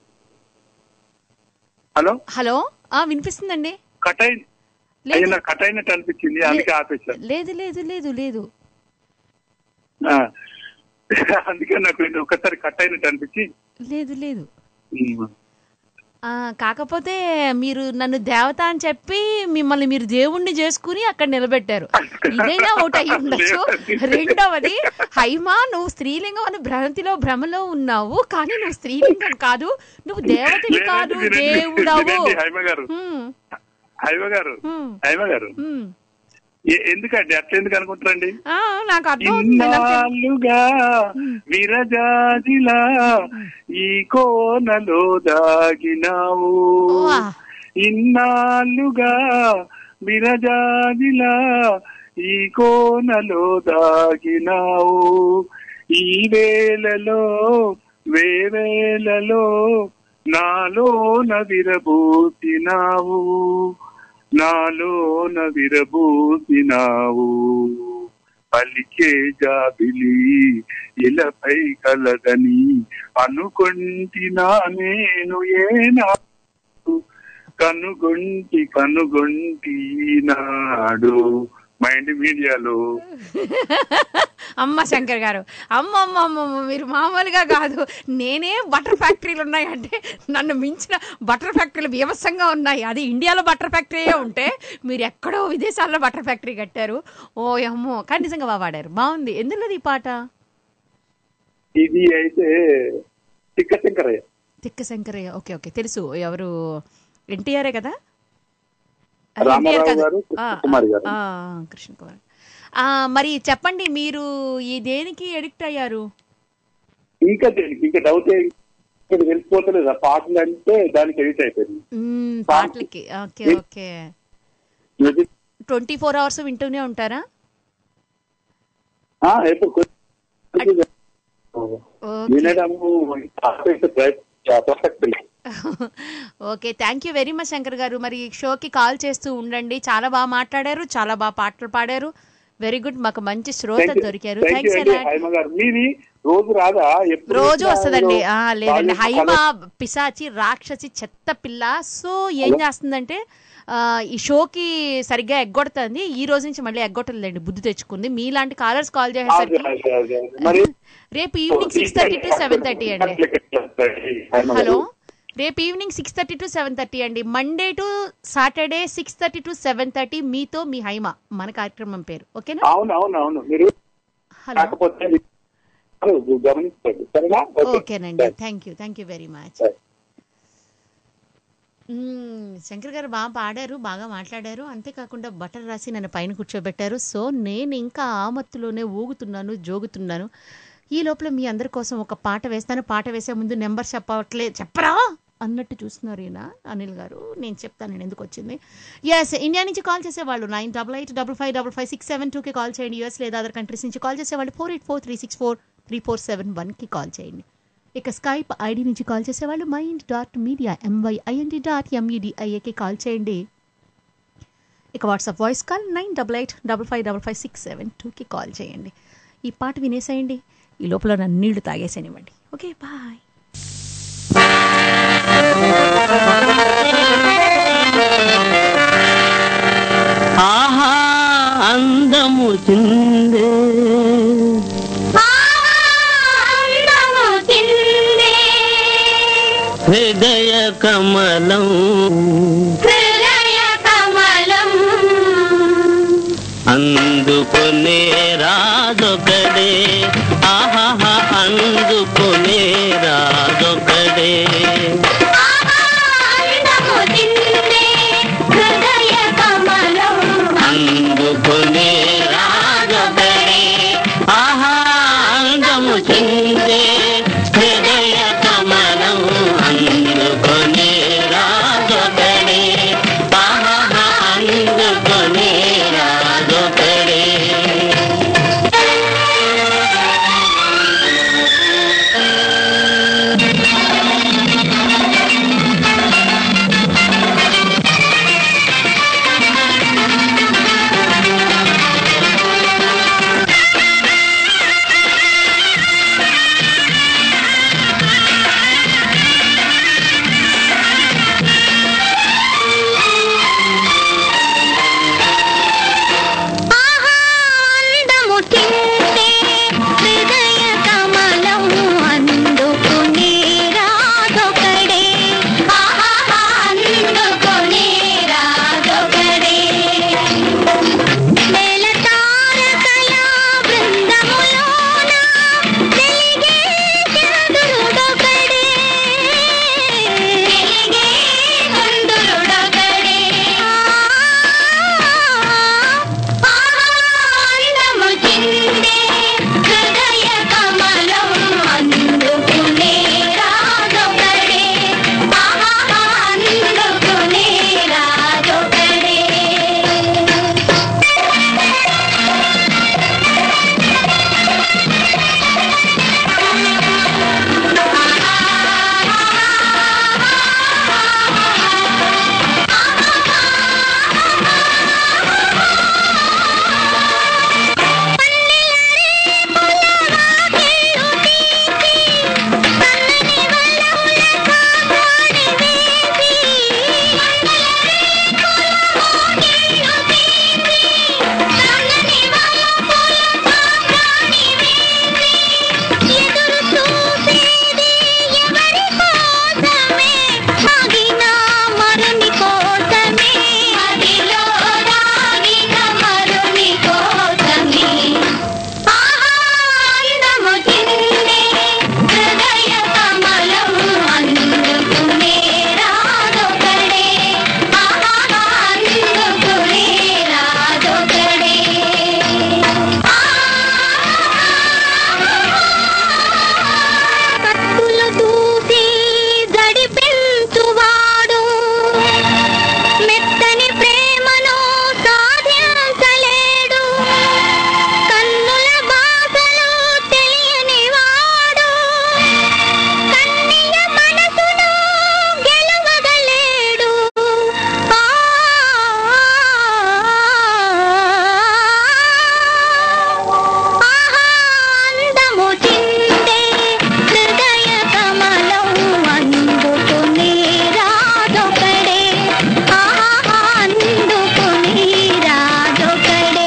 J: హలో
D: హలో ఆ వినిపిస్తుందండి
J: కట్ అయిన
D: లేదు.
J: అయ్యో నాకు కట్ అయినట్టు అనిపించింది అందుకే ఆపేశాను
D: లేదు లేదు లేదు లేదు
J: ఆ. అందుకే నాకు ఇది ఒకసారి కట్ అయినట్టు అనిపించి
D: లేదు లేదు
J: ఉమ్.
D: ఆ, కాకపోతే మీరు నన్ను దేవత అని చెప్పి మిమ్మల్ని మీరు దేవుణ్ణి చేసుకుని అక్కడ నిలబెట్టారు ఇదైనా ఒకటి అయి ఉండొచ్చు రెండవది హైమా నువ్వు స్త్రీలింగం అని భ్రాంతిలో భ్రమలో ఉన్నావు కానీ నువ్వు స్త్రీలింగం కాదు నువ్వు దేవతవి
J: లేదండి,
D: కాదు
J: వినండి,
D: దేవుడవు
J: వినండి, హైమ గారు
D: హ్మ్,
J: హైమ గారు
D: హ్మ్,
J: హైమ గారు
D: హ్మ్.
J: ఏ- ఎందుకండి అట్లా ఎందుకు అనుకుంటారండి
D: ఆ, నాకు అర్థమవుతుంది నాకు తెలుసు.
J: ఇన్నాళ్ళుగా విరజాజిలా ఈ కోనలో దాగినావు
D: వా.
J: ఇన్నాళ్ళుగా విరజాజిలా ఈ కోనలో దాగినావు ఈ వేళలో వేవేలలో నాలోన విరబూసినావు నాలోన విరబూసినావు పలికే జాబిలి ఇలపై కలదని అనుకొంటినా నేను ఏనా కనుగొంటి కనుగొంటి నాడు మైండ్ మీడియాలో
D: అమ్మ శంకర్ గారు అమ్మ అమ్మ అమ్మ అమ్మ, మీరు మామూలుగా కాదు నేనే బటర్ ఫ్యాక్టరీలు ఉన్నాయంటే నన్ను మించిన బటర్ ఫ్యాక్టరీలు బీభత్సంగా ఉన్నాయి అది ఇండియాలో బటర్ ఫ్యాక్టరీయే ఉంటే మీరు ఎక్కడో విదేశాల్లో బటర్ ఫ్యాక్టరీ కట్టారు ఓ అమ్మో కానీ నిజంగా బాగా పాడారు బాగుంది ఎందులో ఈ పాట
J: ఇది అయితే తిక్క శంకరయ్య
D: తిక్క శంకరయ్య ఓకే ఓకే తెలుసు ఎవరు ఎన్టీఆరే కదా అది
J: రామారావు
D: NTR కాదు.
J: గారు,
D: ఆ,
J: కృష్ణకుమారి గారు.
D: ఆ, ఆ, కృష్ణ కుమార్ ఆ, మరి చెప్పండి మీరు ఈ దేనికి ఎడిక్ట్ అయ్యారు
J: ఇంకా దేనికి ఇంకా డౌట్ ఇక్కడ వెళ్ళిపోతలేదు ఆ పాటలు అంటే దానికి ఎడిట్ అయిపోయింది
D: మ్మ్, పాటలకి okay okay
J: music
D: twenty four hours వింటూనే ఉంటారా
J: ఆ, ఎప్పుడు కొంచెం వినడము perfect
D: okay thank you very much Shankar గారు మరి ఈ షోకి కాల్ చేస్తూ ఉండండి చాలా బాగా మాట్లాడారు చాలా బాగా పాటలు పాడారు వెరీ గుడ్ మాకు మంచి శ్రోత దొరికారు
J: థ్యాంక్ యూ
D: థ్యాంక్స్
J: అండి హైమ గారు మీది రోజు రాదా ఎప్పుడు
D: రోజు
J: వచ్చినా
D: వస్తుందండి
J: ఏదో
D: ఆ, లేదండి
J: బాగా
D: హైమ
J: కలర్-
D: పిశాచి రాక్షసి చెత్త పిల్ల సో ఏం చేస్తుందంటే ఆ, ఈ షోకి సరిగ్గా ఎగ్గొడుతుంది ఈ రోజు నుంచి మళ్ళీ ఎగ్గొట్టలేదండి బుద్ధి తెచ్చుకుంది మీలాంటి కాలర్స్ కాల్
J: అదే,
D: చేసేసరికి
J: అదే, అదే. మరి
D: రేపు evening six thirty to seven thirty అండి
J: హైమ గారు.
D: హలో రేపు evening six thirty to seven thirty అండి Monday to Saturday six thirty to seven thirty మీతో మీ హైమ మన కార్యక్రమం పేరు ఓకేనా
J: అవును అవును అవును మీరు
D: హలో
J: కాకపోతే మీరు గమనించండి సరేనా
D: ఓకేనండి thank you thank you very much
J: Bye.
D: Shankar గారు బాగా పాడారు బాగా మాట్లాడారు అంతేకాకుండా బటర్ రాసి నన్ను పైన కూర్చోబెట్టారు సో నేను ఇంకా ఆమత్తులోనే ఊగుతున్నాను జోగుతున్నాను ఈ లోపల మీ అందరి కోసం ఒక పాట వేస్తాను పాట వేసే ముందు నెంబర్ చెప్పవట్లే చెప్పరా అన్నట్టు చూస్తున్నారు ఈయన అనిల్ గారు నేను చెప్తాను నేను ఎందుకు వచ్చింది ఎస్ ఇండియా నుంచి కాల్ చేసేవాళ్ళు nine double eight double five double five six seven టూకి కాల్ చేయండి యూఎస్ లేదా అదర్ కంట్రీస్ నుంచి కాల్ చేసేవాళ్ళు four eight four three six four three four seven వన్కి కాల్ చేయండి ఇక స్కైప్ ఐడి నుంచి కాల్ చేసేవాళ్ళు mind dot media MYIND dot ఎంఈడిఐఏకి కాల్ చేయండి ఇక WhatsApp voice call nine double eight double five double five six seven టూకి call చేయండి ఈ పాట వినేసేయండి ఈ లోపల నన్ను నీళ్లు తాగేసేనివ్వండి ఓకే బాయ్
F: ఆహా అందము చిందే
K: కమలం
E: హృదయ కమలం
K: అందుకునే రాజొకడే ఆహా అందుకునే రాజొకడే
E: అందము తిందే హృదయ కమలం
K: అందుకునే రాజొకడే ఆహా అందము చిందే హృదయ కమలం అందుకునే రాజొకడే ఆహా అందుకునే రాజొకడే
E: అందము తిందే హృదయ కమలం అందుకునే రాజొకడే ఆహా అందుకునే రాజొకడే వేల తారకల బృందములోన వెలిగే చంద్రుడొకడే వెలిగే చంద్రుడొకడే ఆనందము చిందే హృదయ కమలం అందుకునే రాజొకడే ఆహా అందుకునే రాజొకడే ఎదురు చూసేది ఎవరి కోసమే ఆగిన మరుని కోసమే అదిలో దాగిన మరుని కోసమే ఆనందము చిందే హృదయ కమలం అందుకునే రాజొకడే ఆహా అందుకునే రాజొకడే కత్తులు దూసి గడిపించువాడు మెత్తని ప్రేమను సాధించలేడు కన్నుల బాధలు తెలియని వాడు కన్నీయ మనసును గెలవగలేడు అందము చిందే హృదయ కమలం అందుకునే రాజొకడే ఆహా అందుకునే రాజొకడే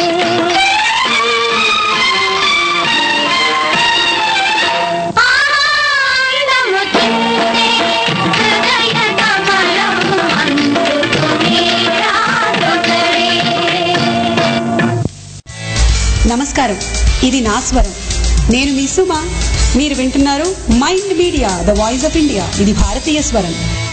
E: ఆనందము చిందే హృదయ కమలం అందుకునే రాజొకడే
L: నమస్కారం ఇది నా స్వరం నేను మీ సుమ మీరు వింటున్నారు Mind Media the voice of India ఇది భారతీయ స్వరం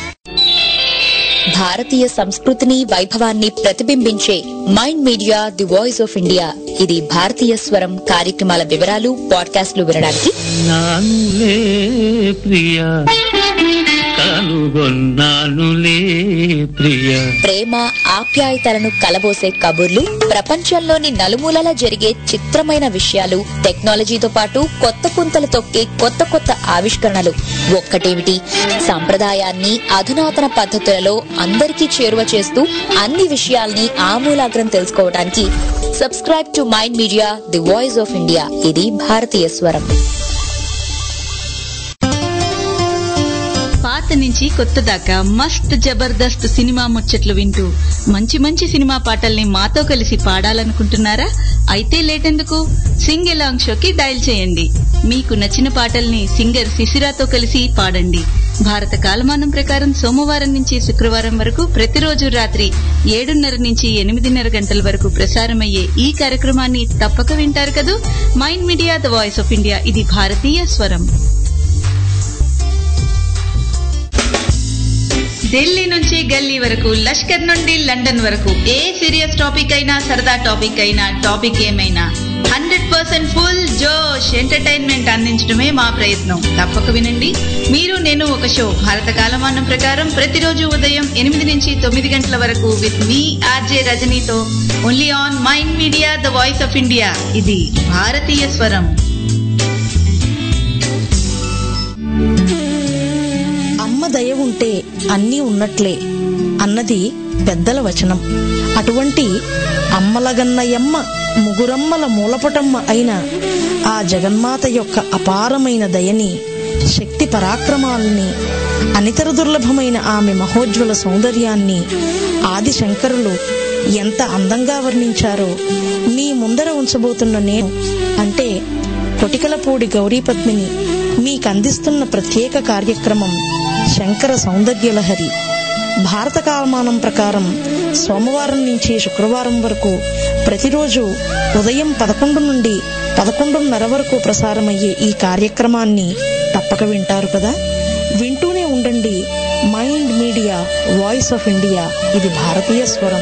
H: భారతీయ సంస్కృతిని వైభవాన్ని ప్రతిబింబించే Mind Media the voice of India ఇది భారతీయ స్వరం కార్యక్రమాల వివరాలు పాడ్కాస్ట్లు వినడానికి
F: నానులే ప్రియ కనుగొన్నానులే ప్రియ
H: ప్రేమ ఆప్యాయతలను కలబోసే కబుర్లు ప్రపంచంలోని నలుమూలలా జరిగే చిత్రమైన విషయాలు టెక్నాలజీతో పాటు కొత్త పుంతలు తొక్కే కొత్త కొత్త ఆవిష్కరణలు ఒక్కటేమిటి సంప్రదాయాన్ని అధునాతన పద్ధతులలో అందరికీ చేరువ చేస్తూ అన్ని విషయాల్ని ఆమూలాగ్రం తెలుసుకోవడానికి subscribe to Mind Media the voice of India ఇది భారతీయ స్వరం
I: పాత నుంచి కొత్త దాకా మస్త్ జబర్దస్త్ సినిమా ముచ్చట్లు వింటూ మంచి మంచి సినిమా పాటల్ని మాతో కలిసి పాడాలనుకుంటున్నారా అయితే లేటెందుకు సింగ్ ఎలాంగ్ షోకి డయల్ చేయండి మీకు నచ్చిన పాటల్ని సింగర్ శిశిరాతో కలిసి పాడండి భారత కాలమానం ప్రకారం సోమవారం నుంచి శుక్రవారం వరకు ప్రతిరోజు రాత్రి ఏడున్నర నుంచి ఎనిమిదిన్నర గంటల వరకు ప్రసారమయ్యే ఈ కార్యక్రమాన్ని తప్పక వింటారు కదూ Mind Media the voice of India ఇది భారతీయ స్వరం ఢిల్లీ నుంచి గల్లీ వరకు లష్కర్ నుండి లండన్ వరకు ఏ సీరియస్ టాపిక్ అయినా సరదా టాపిక్ అయినా టాపిక్ ఏమైనా హండ్రెడ్ పర్సెంట్ ఫుల్ జోష్ ఎంటర్టైన్మెంట్ అందించడమే మా ప్రయత్నం తప్పక వినండి మీరు నేను ఒక షో భారత కాలమానం ప్రకారం ప్రతిరోజు ఉదయం ఎనిమిది నుంచి తొమ్మిది గంటల వరకు విత్ మీ ఆర్జే రజనీతో only on Mind Media the voice of India ఇది భారతీయ స్వరం
M: అమ్మ దయ ఉంటే అన్నీ ఉన్నట్లే అన్నది పెద్దల వచనం అటువంటి అమ్మలగన్నయమ్మ ముగురమ్మల మూలపటమ్మ అయిన ఆ జగన్మాత యొక్క అపారమైన దయని శక్తి పరాక్రమాలని అనితర దుర్లభమైన ఆమె మహోజ్వల సౌందర్యాన్ని ఆది శంకరులు ఎంత అందంగా వర్ణించారో మీ ముందర ఉంచబోతున్న నేను అంటే కొటికలపూడి గౌరీపద్మిని మీకందిస్తున్న ప్రత్యేక కార్యక్రమం శంకర సౌందర్యలహరి భారత కాలమానం ప్రకారం సోమవారం నుంచి శుక్రవారం వరకు ప్రతిరోజు ఉదయం పదకొండు నుండి పదకొండున్నర వరకు ప్రసారమయ్యే ఈ కార్యక్రమాన్ని తప్పక వింటారు కదా వింటూనే ఉండండి Mind Media voice of India ఇది భారతీయ స్వరం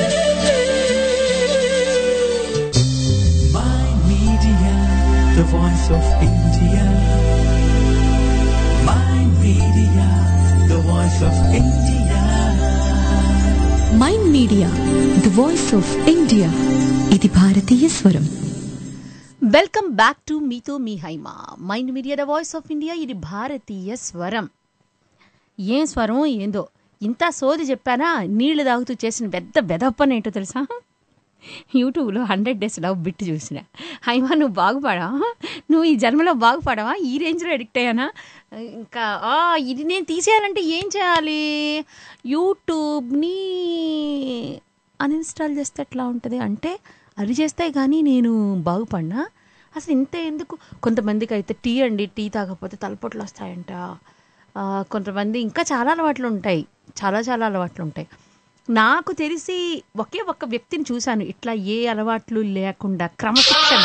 A: Mind Media, the voice of India. Mind Media, the voice of India.
B: Mind Media the voice of India ఇది భారతీయ స్వరం
D: వెల్కమ్ బ్యాక్ టు మీతో మీ Haima Mind Media the voice of India ఇది భారతీయ స్వరం ఏం స్వరం ఏందో ఇంత సోది చెప్పానా నీళ్లు తాగుతూ చేసిన పెద్ద బెదప్పని ఏంటో తెలుసా యూట్యూబ్లో హండ్రెడ్ డేస్ లవ్ బిట్ చూసిన హైమా నువ్వు బాగుపడావా నువ్వు ఈ జన్మలో బాగుపడవా ఈ రేంజ్లో అడిక్ట్ అయ్యానా ఇంకా ఆ, ఇది నేను తీసేయాలంటే ఏం చేయాలి యూట్యూబ్ని అన్ఇన్స్టాల్ చేస్తే ఎట్లా ఉంటుంది అంటే అది చేస్తే కానీ నేను బాగుపడినా అసలు ఇంత ఎందుకు కొంతమందికి అయితే టీ అండి టీ తాగకపోతే తలపోట్లు వస్తాయంట ఆ, కొంతమంది ఇంకా చాలా అలవాట్లు ఉంటాయి చాలా చాలా అలవాట్లు ఉంటాయి నాకు తెలిసి ఒకే ఒక్క వ్యక్తిని చూశాను ఇట్లా ఏ అలవాట్లు లేకుండా క్రమశిక్షణ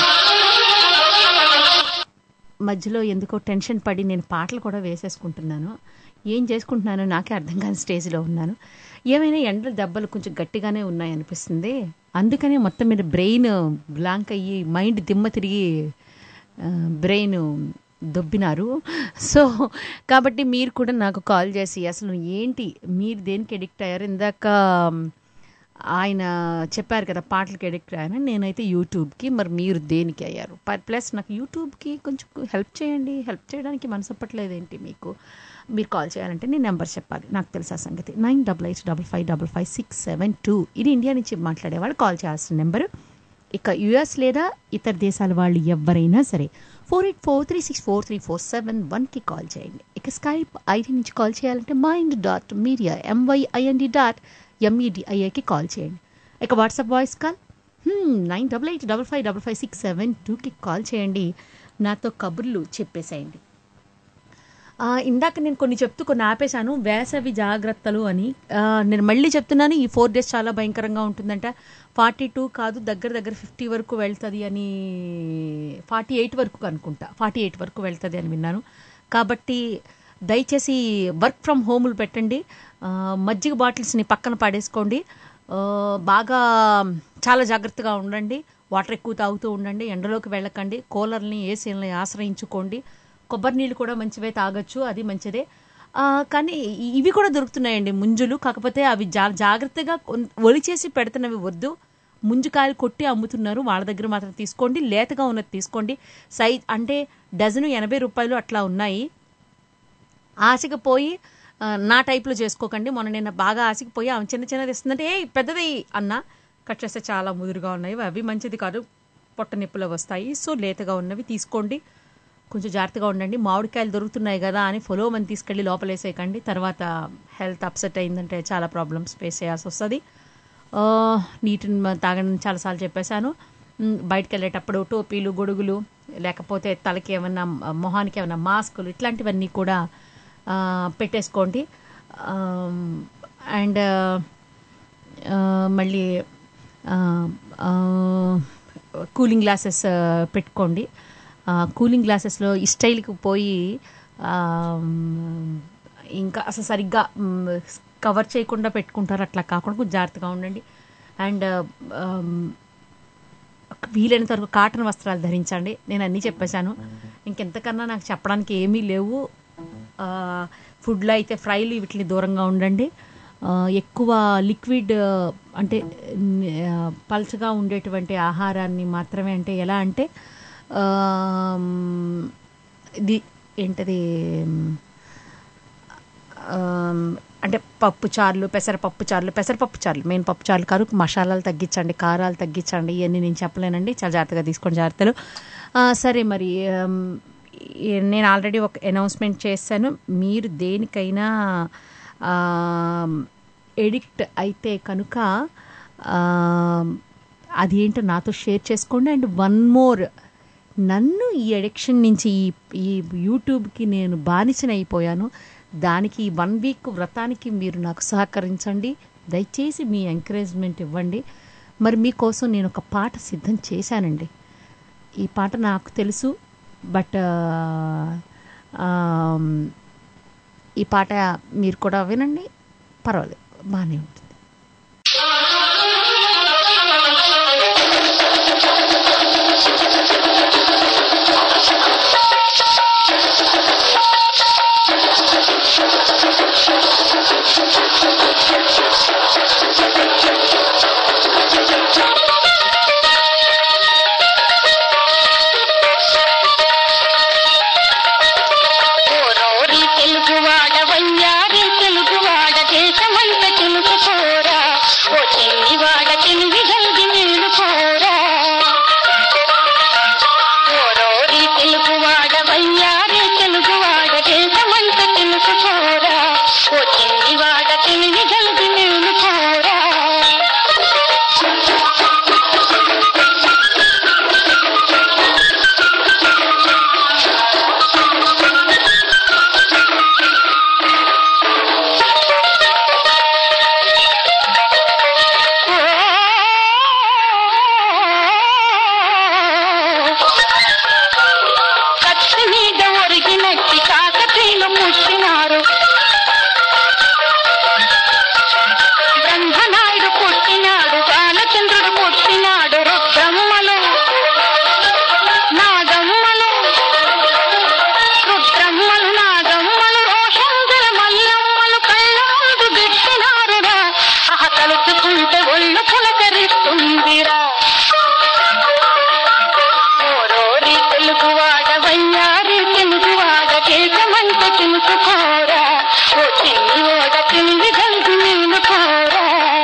D: మధ్యలో ఎందుకో టెన్షన్ పడి నేను పాటలు కూడా వేసేసుకుంటున్నాను ఏం చేసుకుంటున్నానో నాకే అర్థం కాని స్టేజ్లో ఉన్నాను ఏమైనా ఎండల దెబ్బలు కొంచెం గట్టిగానే ఉన్నాయి అనిపిస్తుంది అందుకనే మొత్తం మీద బ్రెయిన్ బ్లాంక్ అయ్యి మైండ్ దిమ్మ తిరిగి బ్రెయిన్ దొబ్బినారు సో కాబట్టి మీరు కూడా నాకు కాల్ చేసి అసలు ఏంటి మీరు దేనికి ఎడిక్ట్ అయ్యారు ఇందాక ఆయన చెప్పారు కదా పాటలకి ఎడిక్ట్ అయ్యాను నేనైతే యూట్యూబ్కి మరి మీరు దేనికి అయ్యారు ప్లస్ నాకు యూట్యూబ్కి కొంచెం హెల్ప్ చేయండి హెల్ప్ చేయడానికి మనసు పట్టలేదు ఏంటి మీకు మీరు కాల్ చేయాలంటే నేను నెంబర్ చెప్పాలి నాకు తెలుసా సంగతి nine double eight double five double five six seven two ఇది ఇండియా నుంచి మాట్లాడేవాళ్ళు కాల్ చేయాల్సిన నెంబరు ఇక యుఎస్ లేదా ఇతర దేశాల వాళ్ళు ఎవరైనా సరే four eight four three six four three four seven వన్కి కాల్ చేయండి ఇక స్కైప్ ఐడి నుంచి కాల్ చేయాలంటే mind dot media MYIND dot ఎంఈడిఐఏకి కాల్ చేయండి ఇక WhatsApp voice call nine double eight double five double five six seven టూకి call చేయండి నాతో కబుర్లు చెప్పేసేయండి ఆ, ఇందాక నేను కొన్ని చెప్తూ కొన్ని ఆపేశాను వేసవి జాగ్రత్తలు అని ఆ, నేను మళ్ళీ చెప్తున్నాను ఈ ఫోర్ డేస్ చాలా భయంకరంగా ఉంటుందంట ఫార్టీ టూ కాదు దగ్గర దగ్గర ఫిఫ్టీ వరకు వెళ్తుంది అని ఫార్టీ ఎయిట్ వరకు అనుకుంటా ఫార్టీ ఎయిట్ వరకు వెళ్తుంది అని విన్నాను కాబట్టి దయచేసి వర్క్ ఫ్రమ్ హోములు పెట్టండి ఆ, మజ్జిగ బాటిల్స్ని పక్కన పాడేసుకోండి ఆ, బాగా చాలా జాగ్రత్తగా ఉండండి వాటర్ ఎక్కువ తాగుతూ ఉండండి ఎండలోకి వెళ్ళకండి కూలర్ని ఏసీలని ఆశ్రయించుకోండి కొబ్బరి నీళ్ళు కూడా మంచివే తాగొచ్చు అది మంచిదే ఆ, కానీ ఇ- ఇవి కూడా దొరుకుతున్నాయండి ముంజులు కాకపోతే అవి జా జాగ్రత్తగా కొన్- ఒలిచేసి పెడుతున్నవి వద్దు ముంజుకాయలు కొట్టి అమ్ముతున్నారు వాళ్ళ దగ్గర మాత్రం తీసుకోండి లేతగా ఉన్నది తీసుకోండి సైజ్ అంటే డజను ఎనభై రూపాయలు అట్లా ఉన్నాయి ఆశకి పోయి ఆ, నా టైప్లో చేసుకోకండి మొన్న నేను బాగా ఆశకి పోయి ఆమె చిన్న చిన్నది ఇస్తుందంటే ఏ పెద్దది అన్న కట్ చేస్తే చాలా ముదురుగా ఉన్నాయి అవి మంచిది కాదు పొట్ట నొప్పులు వస్తాయి సో లేతగా ఉన్నవి తీసుకోండి కొంచెం జాగ్రత్తగా ఉండండి మామిడికాయలు దొరుకుతున్నాయి కదా అని ఫలో మని తీసుకెళ్ళి లోపలేసేయకండి తర్వాత హెల్త్ అప్సెట్ అయిందంటే చాలా ప్రాబ్లమ్స్ ఫేస్ చేయాల్సి వస్తుంది ఆ, నీటిని మ- తాగని చాలాసార్లు చెప్పేశాను మ్, బయటకు వెళ్ళేటప్పుడు టోపీలు గొడుగులు లేకపోతే తలకి ఏమన్నా మ- మొహానికి ఏమన్నా మాస్కులు ఇట్లాంటివన్నీ కూడా ఆ, పెట్టేసుకోండి అండ్ మళ్ళీ కూలింగ్ గ్లాసెస్ పెట్టుకోండి కూలింగ్ గ్లాసెస్లో ఈ స్టైల్కి పోయి ఆ, ఇంకా అసలు సరిగ్గా కవర్ చేయకుండా పెట్టుకుంటారు అట్లా కాకుండా కొంచెం జాగ్రత్తగా ఉండండి అండ్ వీలైనంత వరకు కాటన్ వస్త్రాలు ధరించండి నేను అన్నీ చెప్పేశాను ఇంకెంతకన్నా నాకు చెప్పడానికి ఏమీ లేవు ఆ, ఫుడ్లో అయితే ఫ్రైలు వీటిని దూరంగా ఉండండి ఆ, ఎక్కువ లిక్విడ్ ఆ, అంటే ఆ, పల్చగా ఉండేటువంటి ఆహారాన్ని మాత్రమే అంటే ఎలా అంటే ఆ, ఇది ఏంటది ఆమ్, అంటే పప్పు చారులు పెసరపప్పు చారులు పెసరపప్పు చారులు మెయిన్ పప్పు చారులు కాదు మసాలాలు తగ్గించండి కారాలు తగ్గించండి ఇవన్నీ నేను చెప్పలేనండి చాలా జాగ్రత్తగా తీసుకోండి జాగ్రత్తలు ఆ, సరే మరి ఆమ్, ఈ- నేను ఆల్రెడీ ఒక అనౌన్స్మెంట్ చేశాను మీరు దేనికైనా ఎడిక్ట్ అయితే కనుక ఆమ్, అది ఏంటో నాతో షేర్ చేసుకోండి అండ్ వన్ మోర్ నన్ను ఈ అడిక్షన్ నుంచి ఈ ఈ యూట్యూబ్కి నేను బానిసన అయిపోయాను దానికి ఈ వన్ వీక్ వ్రతానికి మీరు నాకు సహకరించండి దయచేసి మీ ఎంకరేజ్మెంట్ ఇవ్వండి మరి మీకోసం నేను ఒక పాట సిద్ధం చేశానండి ఈ పాట నాకు తెలుసు బట్ ఈ పాట మీరు కూడా వినండి పర్వాలేదు బాగానే ఉంటుంది
E: ఓరోరి తెలుగువాడ వయ్యారి తెలుగువాడ దేశమంత తెలుసుకోరా ఓ చిన్నివాడ తెలివి గల్గి మేలుకోరా ఓరోరి తెలుగువాడ వయ్యారి తెలుగువాడ దేశమంత తెలుసుకోరా ఓ చిన్నివాడ తెలివి గల్గి మేలుకోరా కత్తి మీద ఒరిగినట్టి కాకతీయులు పుట్టినారు బ్రహ్మనాయుడు పుట్టినాడు బాలచంద్రుడు పుట్టినాడు రుద్రమ్మలు నాగమ్మలు రుద్రమ్మలు నాగమ్మలు రోషంగల మల్లమ్మలు కళ్ళాడు గిట్టినారురా ఆహ తలుచుకుంటే ఒళ్ళు పులకరిస్తుందిరా ఓరోరి తెలుగువాడ వయ్యారి తెలుగువాడ దేశమంత తెలుసుకోరా ఓ చిన్ని ఓడ చిన్ని గల్గు నేను కోరా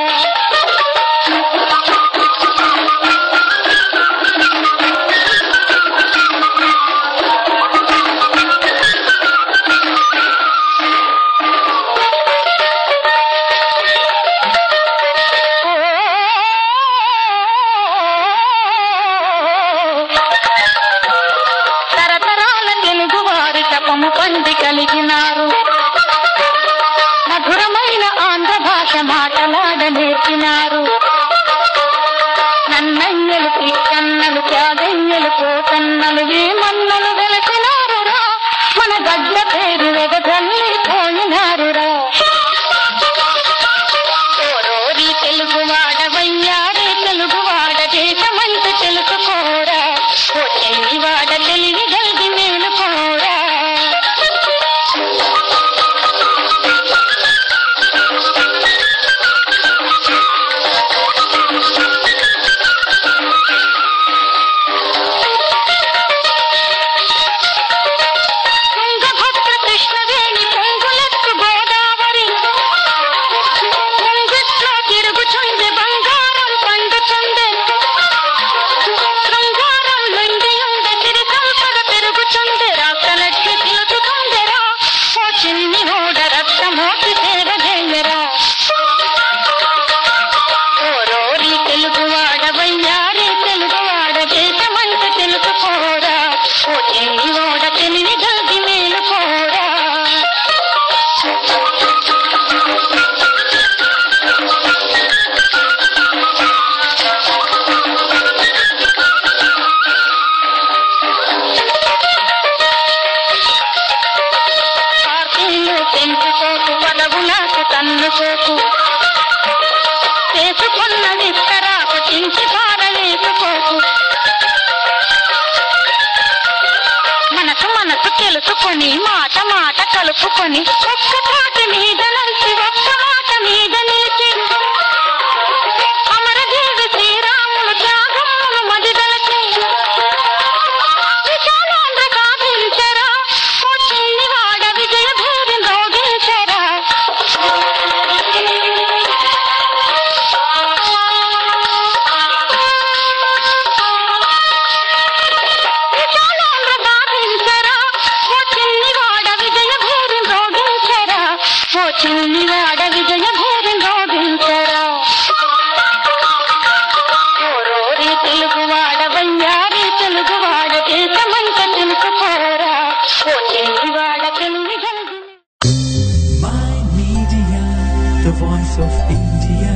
E: తరతరాల తెలుగు వారి తపము పండి కలిగినారు మధురమైన ఆంధ్ర భాష మాటలాడ నేర్పినారు నన్నయ్యలు పిక్కన్నలు త్యాగయ్యలు కోతన్నలు వేమన్నలు వెలసినారురా మన గడ్డ పేరు వెగదల్లి పోయినారురా ఓరోరి తెలుగువాడ వయ్యారే తెలుగువాడ దేశమంత తెలుసుకోరా ఓ చెల్లివాడ తెలివి గల్గి మేలుకోరా అనుకోకు చేసుకున్న విస్తరాకు చించి పారవేసుకోకు మనసు మనసు తెలుసుకొని మాట మాట కలుపుకొని ఒక్క మాట మీద నిలిచి ఒక్క మాట మీద నిలిచి అమరదేవి శ్రీరాములు త్యాగములు మదిదలచి విశాలాంధ్ర కావించరా ఓ చిన్నివాడ విజయ భేరి రోగించరా విశాలాంధ్ర కావించరా ఓ చిన్నివాడ విజయ భేరి రోగించరా ఓ చిన్నివాడ విజయ భేరి రోగించరా ఓరోరి తెలుగువాడ వయ్యారి తెలుగువాడ దేశమంత తెలుసుకోరా ఓ చిన్నివాడ తెలుగు గల్గి
A: Media, the voice of India.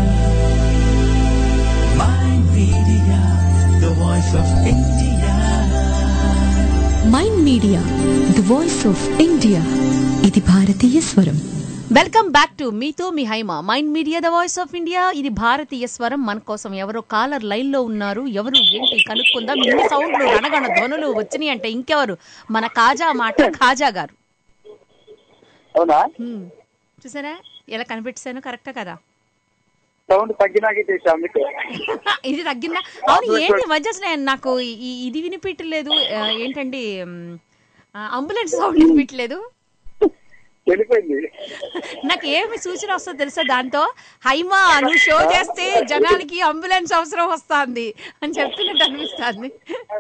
A: My media, the voice of India.
B: Mind Media the voice of India ఇది భారతీయ స్వరం
D: వెల్కమ్ బ్యాక్ టు మీతో మీ Haima Mind Media the voice of India ఇది భారతీయ స్వరం మన కోసం ఎవరో కాలర్ లైన్ లో ఉన్నారు ఎవరు ఏంటి కనుక్కుందాం ఇన్ని సౌండ్లు రణగణ ధ్వనులు వచ్చినాయి అంటే ఇంకెవరు మన కాజా మాట కాజా గారు
N: అవునా
D: హ్మ్. చూసారా ఎలా కనిపెట్టాను కరెక్టా కదా
N: సౌండ్ తగ్గినాకే చేశాం మీకు
D: ఇది తగ్గిందా అవును ఏంటి ఈ మధ్య అసలు నాకు ఈ- ఇది వినిపించలేదు ఆ, ఏంటండి మ్, ఆ, అంబులెన్స్ సౌండ్ వినిపించలేదు
N: వెళ్ళిపోయింది
D: నాకు ఏమి సూచన వస్తుందో తెలుసా దాంతో హైమా నువ్వు షో చేస్తే జనాలకి అంబులెన్స్ అవసరం వస్తుంది అని చెప్తున్నట్టు అనిపిస్తుంది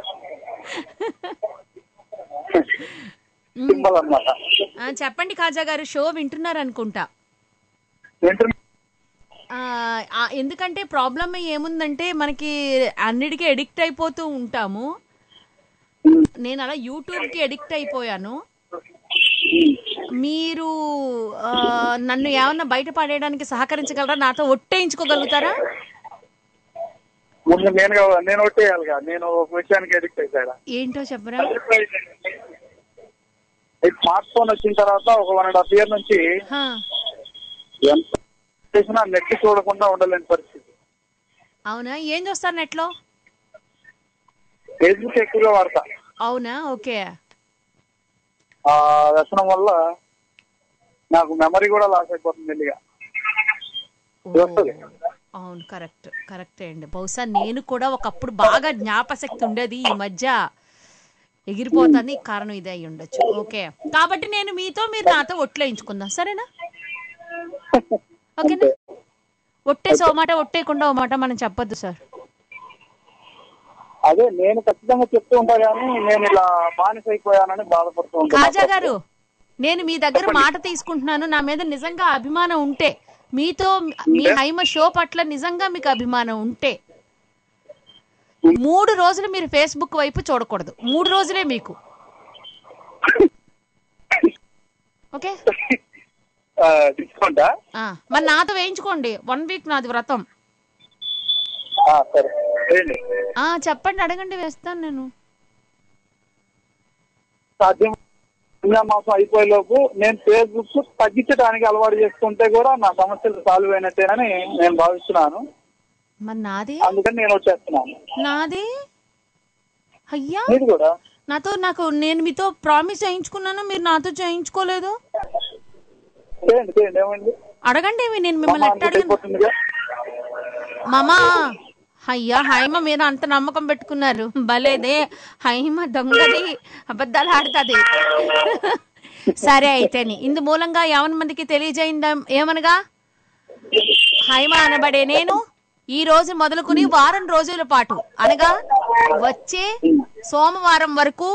N: సింబల్ అన్నమాట
D: ఆ, చెప్పండి కాజా గారు షో వింటున్నారు అనుకుంటా ఆ, ఆ, ఎందుకంటే ప్రాబ్లం ఏముందంటే మనకి అన్నిటికీ ఎడిక్ట్ అయిపోతూ ఉంటాము నేను అలా యూట్యూబ్ కి ఎడిక్ట్ అయిపోయాను మీరు ఆ, నన్ను ఏమన్నా బయట పడేయడానికి సహకరించగలరా నాతో ఒట్టేయించుకోగలుగుతారా
N: ముందు నేను కావాలి, నేను ఒట్టేయాలిగా నేను ఒక విషయానికి ఎడిక్ట్ అయిపోయా
D: ఏంటో చెప్పరా
N: ఈ స్మార్ట్ ఫోన్ వచ్చిన తర్వాత ఒక వన్ అండ్ హాఫ్ ఇయర్ నుంచి
D: హా,
N: ఎంత చేసినా నెట్ చూడకుండా ఉండలేని పరిస్థితి
D: అవునా ఏం చూస్తారు నెట్లో
N: ఫేస్బుక్ ఎక్కువగా వాడతా
D: అవునా ఓకే
N: ఆ వ్యసనం వల్ల నాకు మెమరీ కూడా లాస్ అయిపోతుంది మెల్లిగా వస్తుంది
D: అవును కరెక్ట్ కరెక్టే అండి బహుశా నేను కూడా ఒకప్పుడు బాగా జ్ఞాపశక్తి ఉండేది ఈ మధ్య ఎగిరిపోతాను కారణం ఇదే అయి ఉండొచ్చు ఓకే కాబట్టి నేను మీతో మీరు నాతో ఒట్లేయించుకుందాం సరేనా ఓకేనా ఒట్టేసి ఓ మాట ఒట్టేయకుండా ఓ మాట మనం చెప్పొద్దు సార్
N: అదే నేను ఖచ్చితంగా చెప్తూ ఉంటా కానీ నేను ఇలా బానిస అయిపోయానని బాధపడుతూ
D: కాజా
N: ఉంటాను
D: గారు నేను మీ దగ్గర మాట తీసుకుంటున్నాను నా మీద నిజంగా అభిమానం ఉంటే మీతో మీ హైమ షో పట్ల నిజంగా మీకు అభిమానం ఉంటే మూడు రోజులు మీరు ఫేస్బుక్ వైపు చూడకూడదు మూడు రోజులే మీకు ఓకే
N: తీసుకుంటా
D: ఆ, మరి నాతో వేయించుకోండి వన్ వీక్ నాది వ్రతం
N: ఆ, సరే వేయండి.
D: ఆ చెప్పండి అడగండి వేస్తాను నేను
N: సాధ్యం మాసం అయిపోయే లోపు నేను ఫేస్బుక్ తగ్గించడానికి అలవాటు చేసుకుంటే కూడా నా సమస్యలు సాల్వ్ అయినట్టేనని నేను భావిస్తున్నాను
D: మరి నాది
N: అందుకని నేను వచ్చేస్తున్నాను
D: నాది అయ్యా
N: మీరు కూడా
D: నాతో నాకు నేను మీతో ప్రామిస్ చేయించుకున్నాను మీరు నాతో చేయించుకోలేదు
N: చేయండి చేయండి ఏమైంది
D: అడగండి ఇవి నేను మిమ్మల్ని ఎట్ట అడిగాను
N: అయిపోతుందిగా
D: మామా అయ్యా హైమ మీద అంత నమ్మకం పెట్టుకున్నారు భలేదే హైమ దొంగది అబద్ధాలు ఆడుతుంది సరే అయితేని ఇందు మూలంగా యావన్ మందికి తెలియజేయిందా ఏమనగా హైమ అనబడే నేను ఈ రోజు మొదలుకుని వారం రోజుల పాటు అనగా వచ్చే సోమవారం వరకు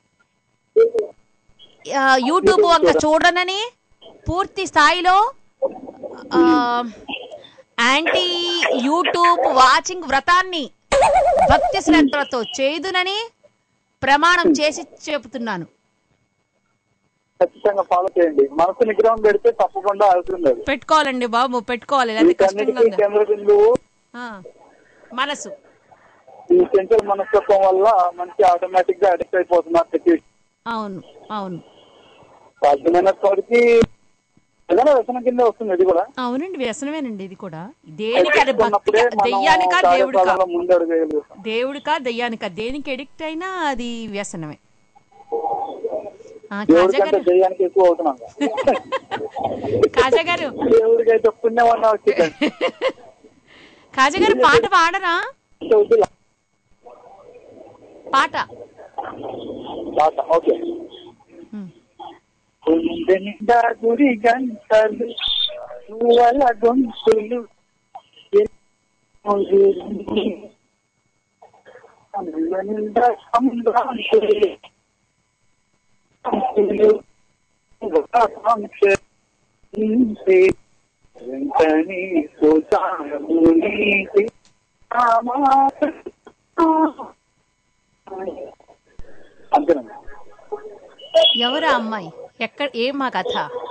D: ఆ, యూట్యూబ్ వంక చూడనని పూర్తి స్థాయిలో ఆ, యాంటీ యూట్యూబ్ వాచింగ్ వ్రతాన్ని భక్తి శ్రద్ధలతో చేదునని ప్రమాణం చేసి చెబుతున్నాను
N: ఖచ్చితంగా ఫాలో చేయండి మనసు నిగ్రహం పెడితే తప్పకుండా అవుతుంది అది
D: పెట్టుకోవాలండి బాబు పెట్టుకోవాలి లేకపోతే కష్టంగా
N: వీటన్నిటికీ
D: ఉంది.
N: కేంద్ర బిందువు
D: ఆ, మనసు
N: ఈ సెంట్రల్ మనస్తత్వం వల్ల మంచి ఆటోమేటిక్ గా అడిక్ట్ అయిపోతున్నారు ప్రతి
D: అవును అవును
N: సాధ్యమైనంత వరకు ఏదైనా వ్యసనం కింద వస్తుంది ఇది కూడా
D: అవునండి వ్యసనమేనండి ఇది కూడా దేనికి అది
N: ఉన్నప్పుడే
D: భక్తికా
N: మనం
D: దెయ్యానికా దేవుడికా
N: కార్యక్రమాల్లో ముందడుగు వేయగలుగుతాం
D: దేవుడికా దెయ్యానికా దేనికి ఎడిక్ట్ అయినా అది వ్యసనమే ఆ,
N: దేవుడి
D: కాజా
N: కంటే
D: గారు
N: దెయ్యానికి ఎక్కువ అవుతున్నాం
D: కాజా గారు
N: దేవుడికి అయితే పుణ్యమన్నా వచ్చింది
D: కాజా గారు పాట పాడరా పాట
N: ఓకే గుండె నిండా గురి గంటలు నువ్వల గొంతులు కళ్ళ నిండా సంభ్రాంతులు వెంటనే సోచాను నీతి అంతేనండి
D: ఎవరా అమ్మాయి ఎక్కడ ఏ మా కథ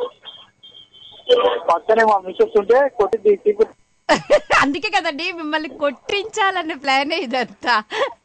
N: పక్కనే మా మిస్సెస్ ఉంటే కొట్టి తీసి
D: అందుకే కదండి మిమ్మల్ని కొట్టించాలనే ప్లానే ఇదంతా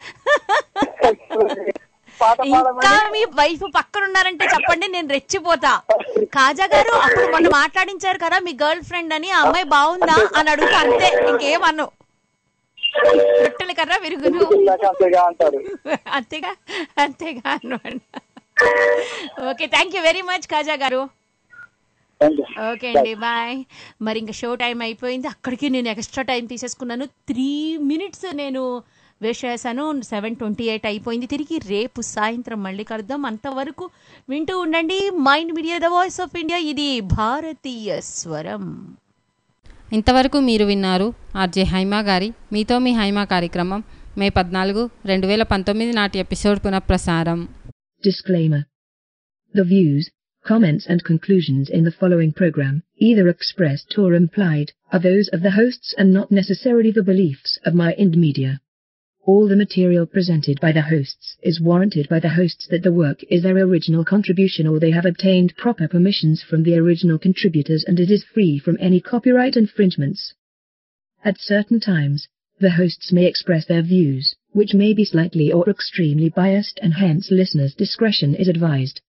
D: ఇంకా మీ వైఫ్ పక్కన ఉన్నారంటే చెప్పండి నేను రెచ్చిపోతా కాజా గారు అప్పుడు మొన్న మాట్లాడించారు కదా మీ గర్ల్ ఫ్రెండ్ అని ఆ అమ్మాయి బాగుందా అని అడుగుతా అంతే ఇంకేమన్ను రొట్టెల కర్ర విరుగును
N: అంతేగా అంటారు
D: అంతేగా అంతేగా అన్నమాట okay thank you very much Kaja గారు ఓకే అండి బాయ్ మరి ఇంకా షో టైం అయిపోయింది అక్కడికి నేను ఎక్స్ట్రా టైం తీసేసుకున్నాను త్రీ మినిట్స్ నేను వేస్ట్ చేశాను సెవెన్ ట్వంటీ ఎయిట్ అయిపోయింది తిరిగి రేపు సాయంత్రం మళ్ళీ కలుద్దాం అంతవరకు వింటూ ఉండండి Mind Media the voice of India ఇది భారతీయ స్వరం
C: ఇంతవరకు మీరు విన్నారు ఆర్జే హైమా గారి మీతో మీ హైమా కార్యక్రమం మే పద్నాలుగు రెండు వేల పంతొమ్మిది నాటి ఎపిసోడ్ పునఃప్రసారం
O: Disclaimer. The views, comments and conclusions in the following program, either expressed or implied, are those of the hosts and not necessarily the beliefs of my Ind Media. All the material presented by the hosts is warranted by the hosts that the work is their original contribution or they have obtained proper permissions from the original contributors and it is free from any copyright infringements. At certain times, the hosts may express their views, which may be slightly or extremely biased and hence listeners' discretion is advised.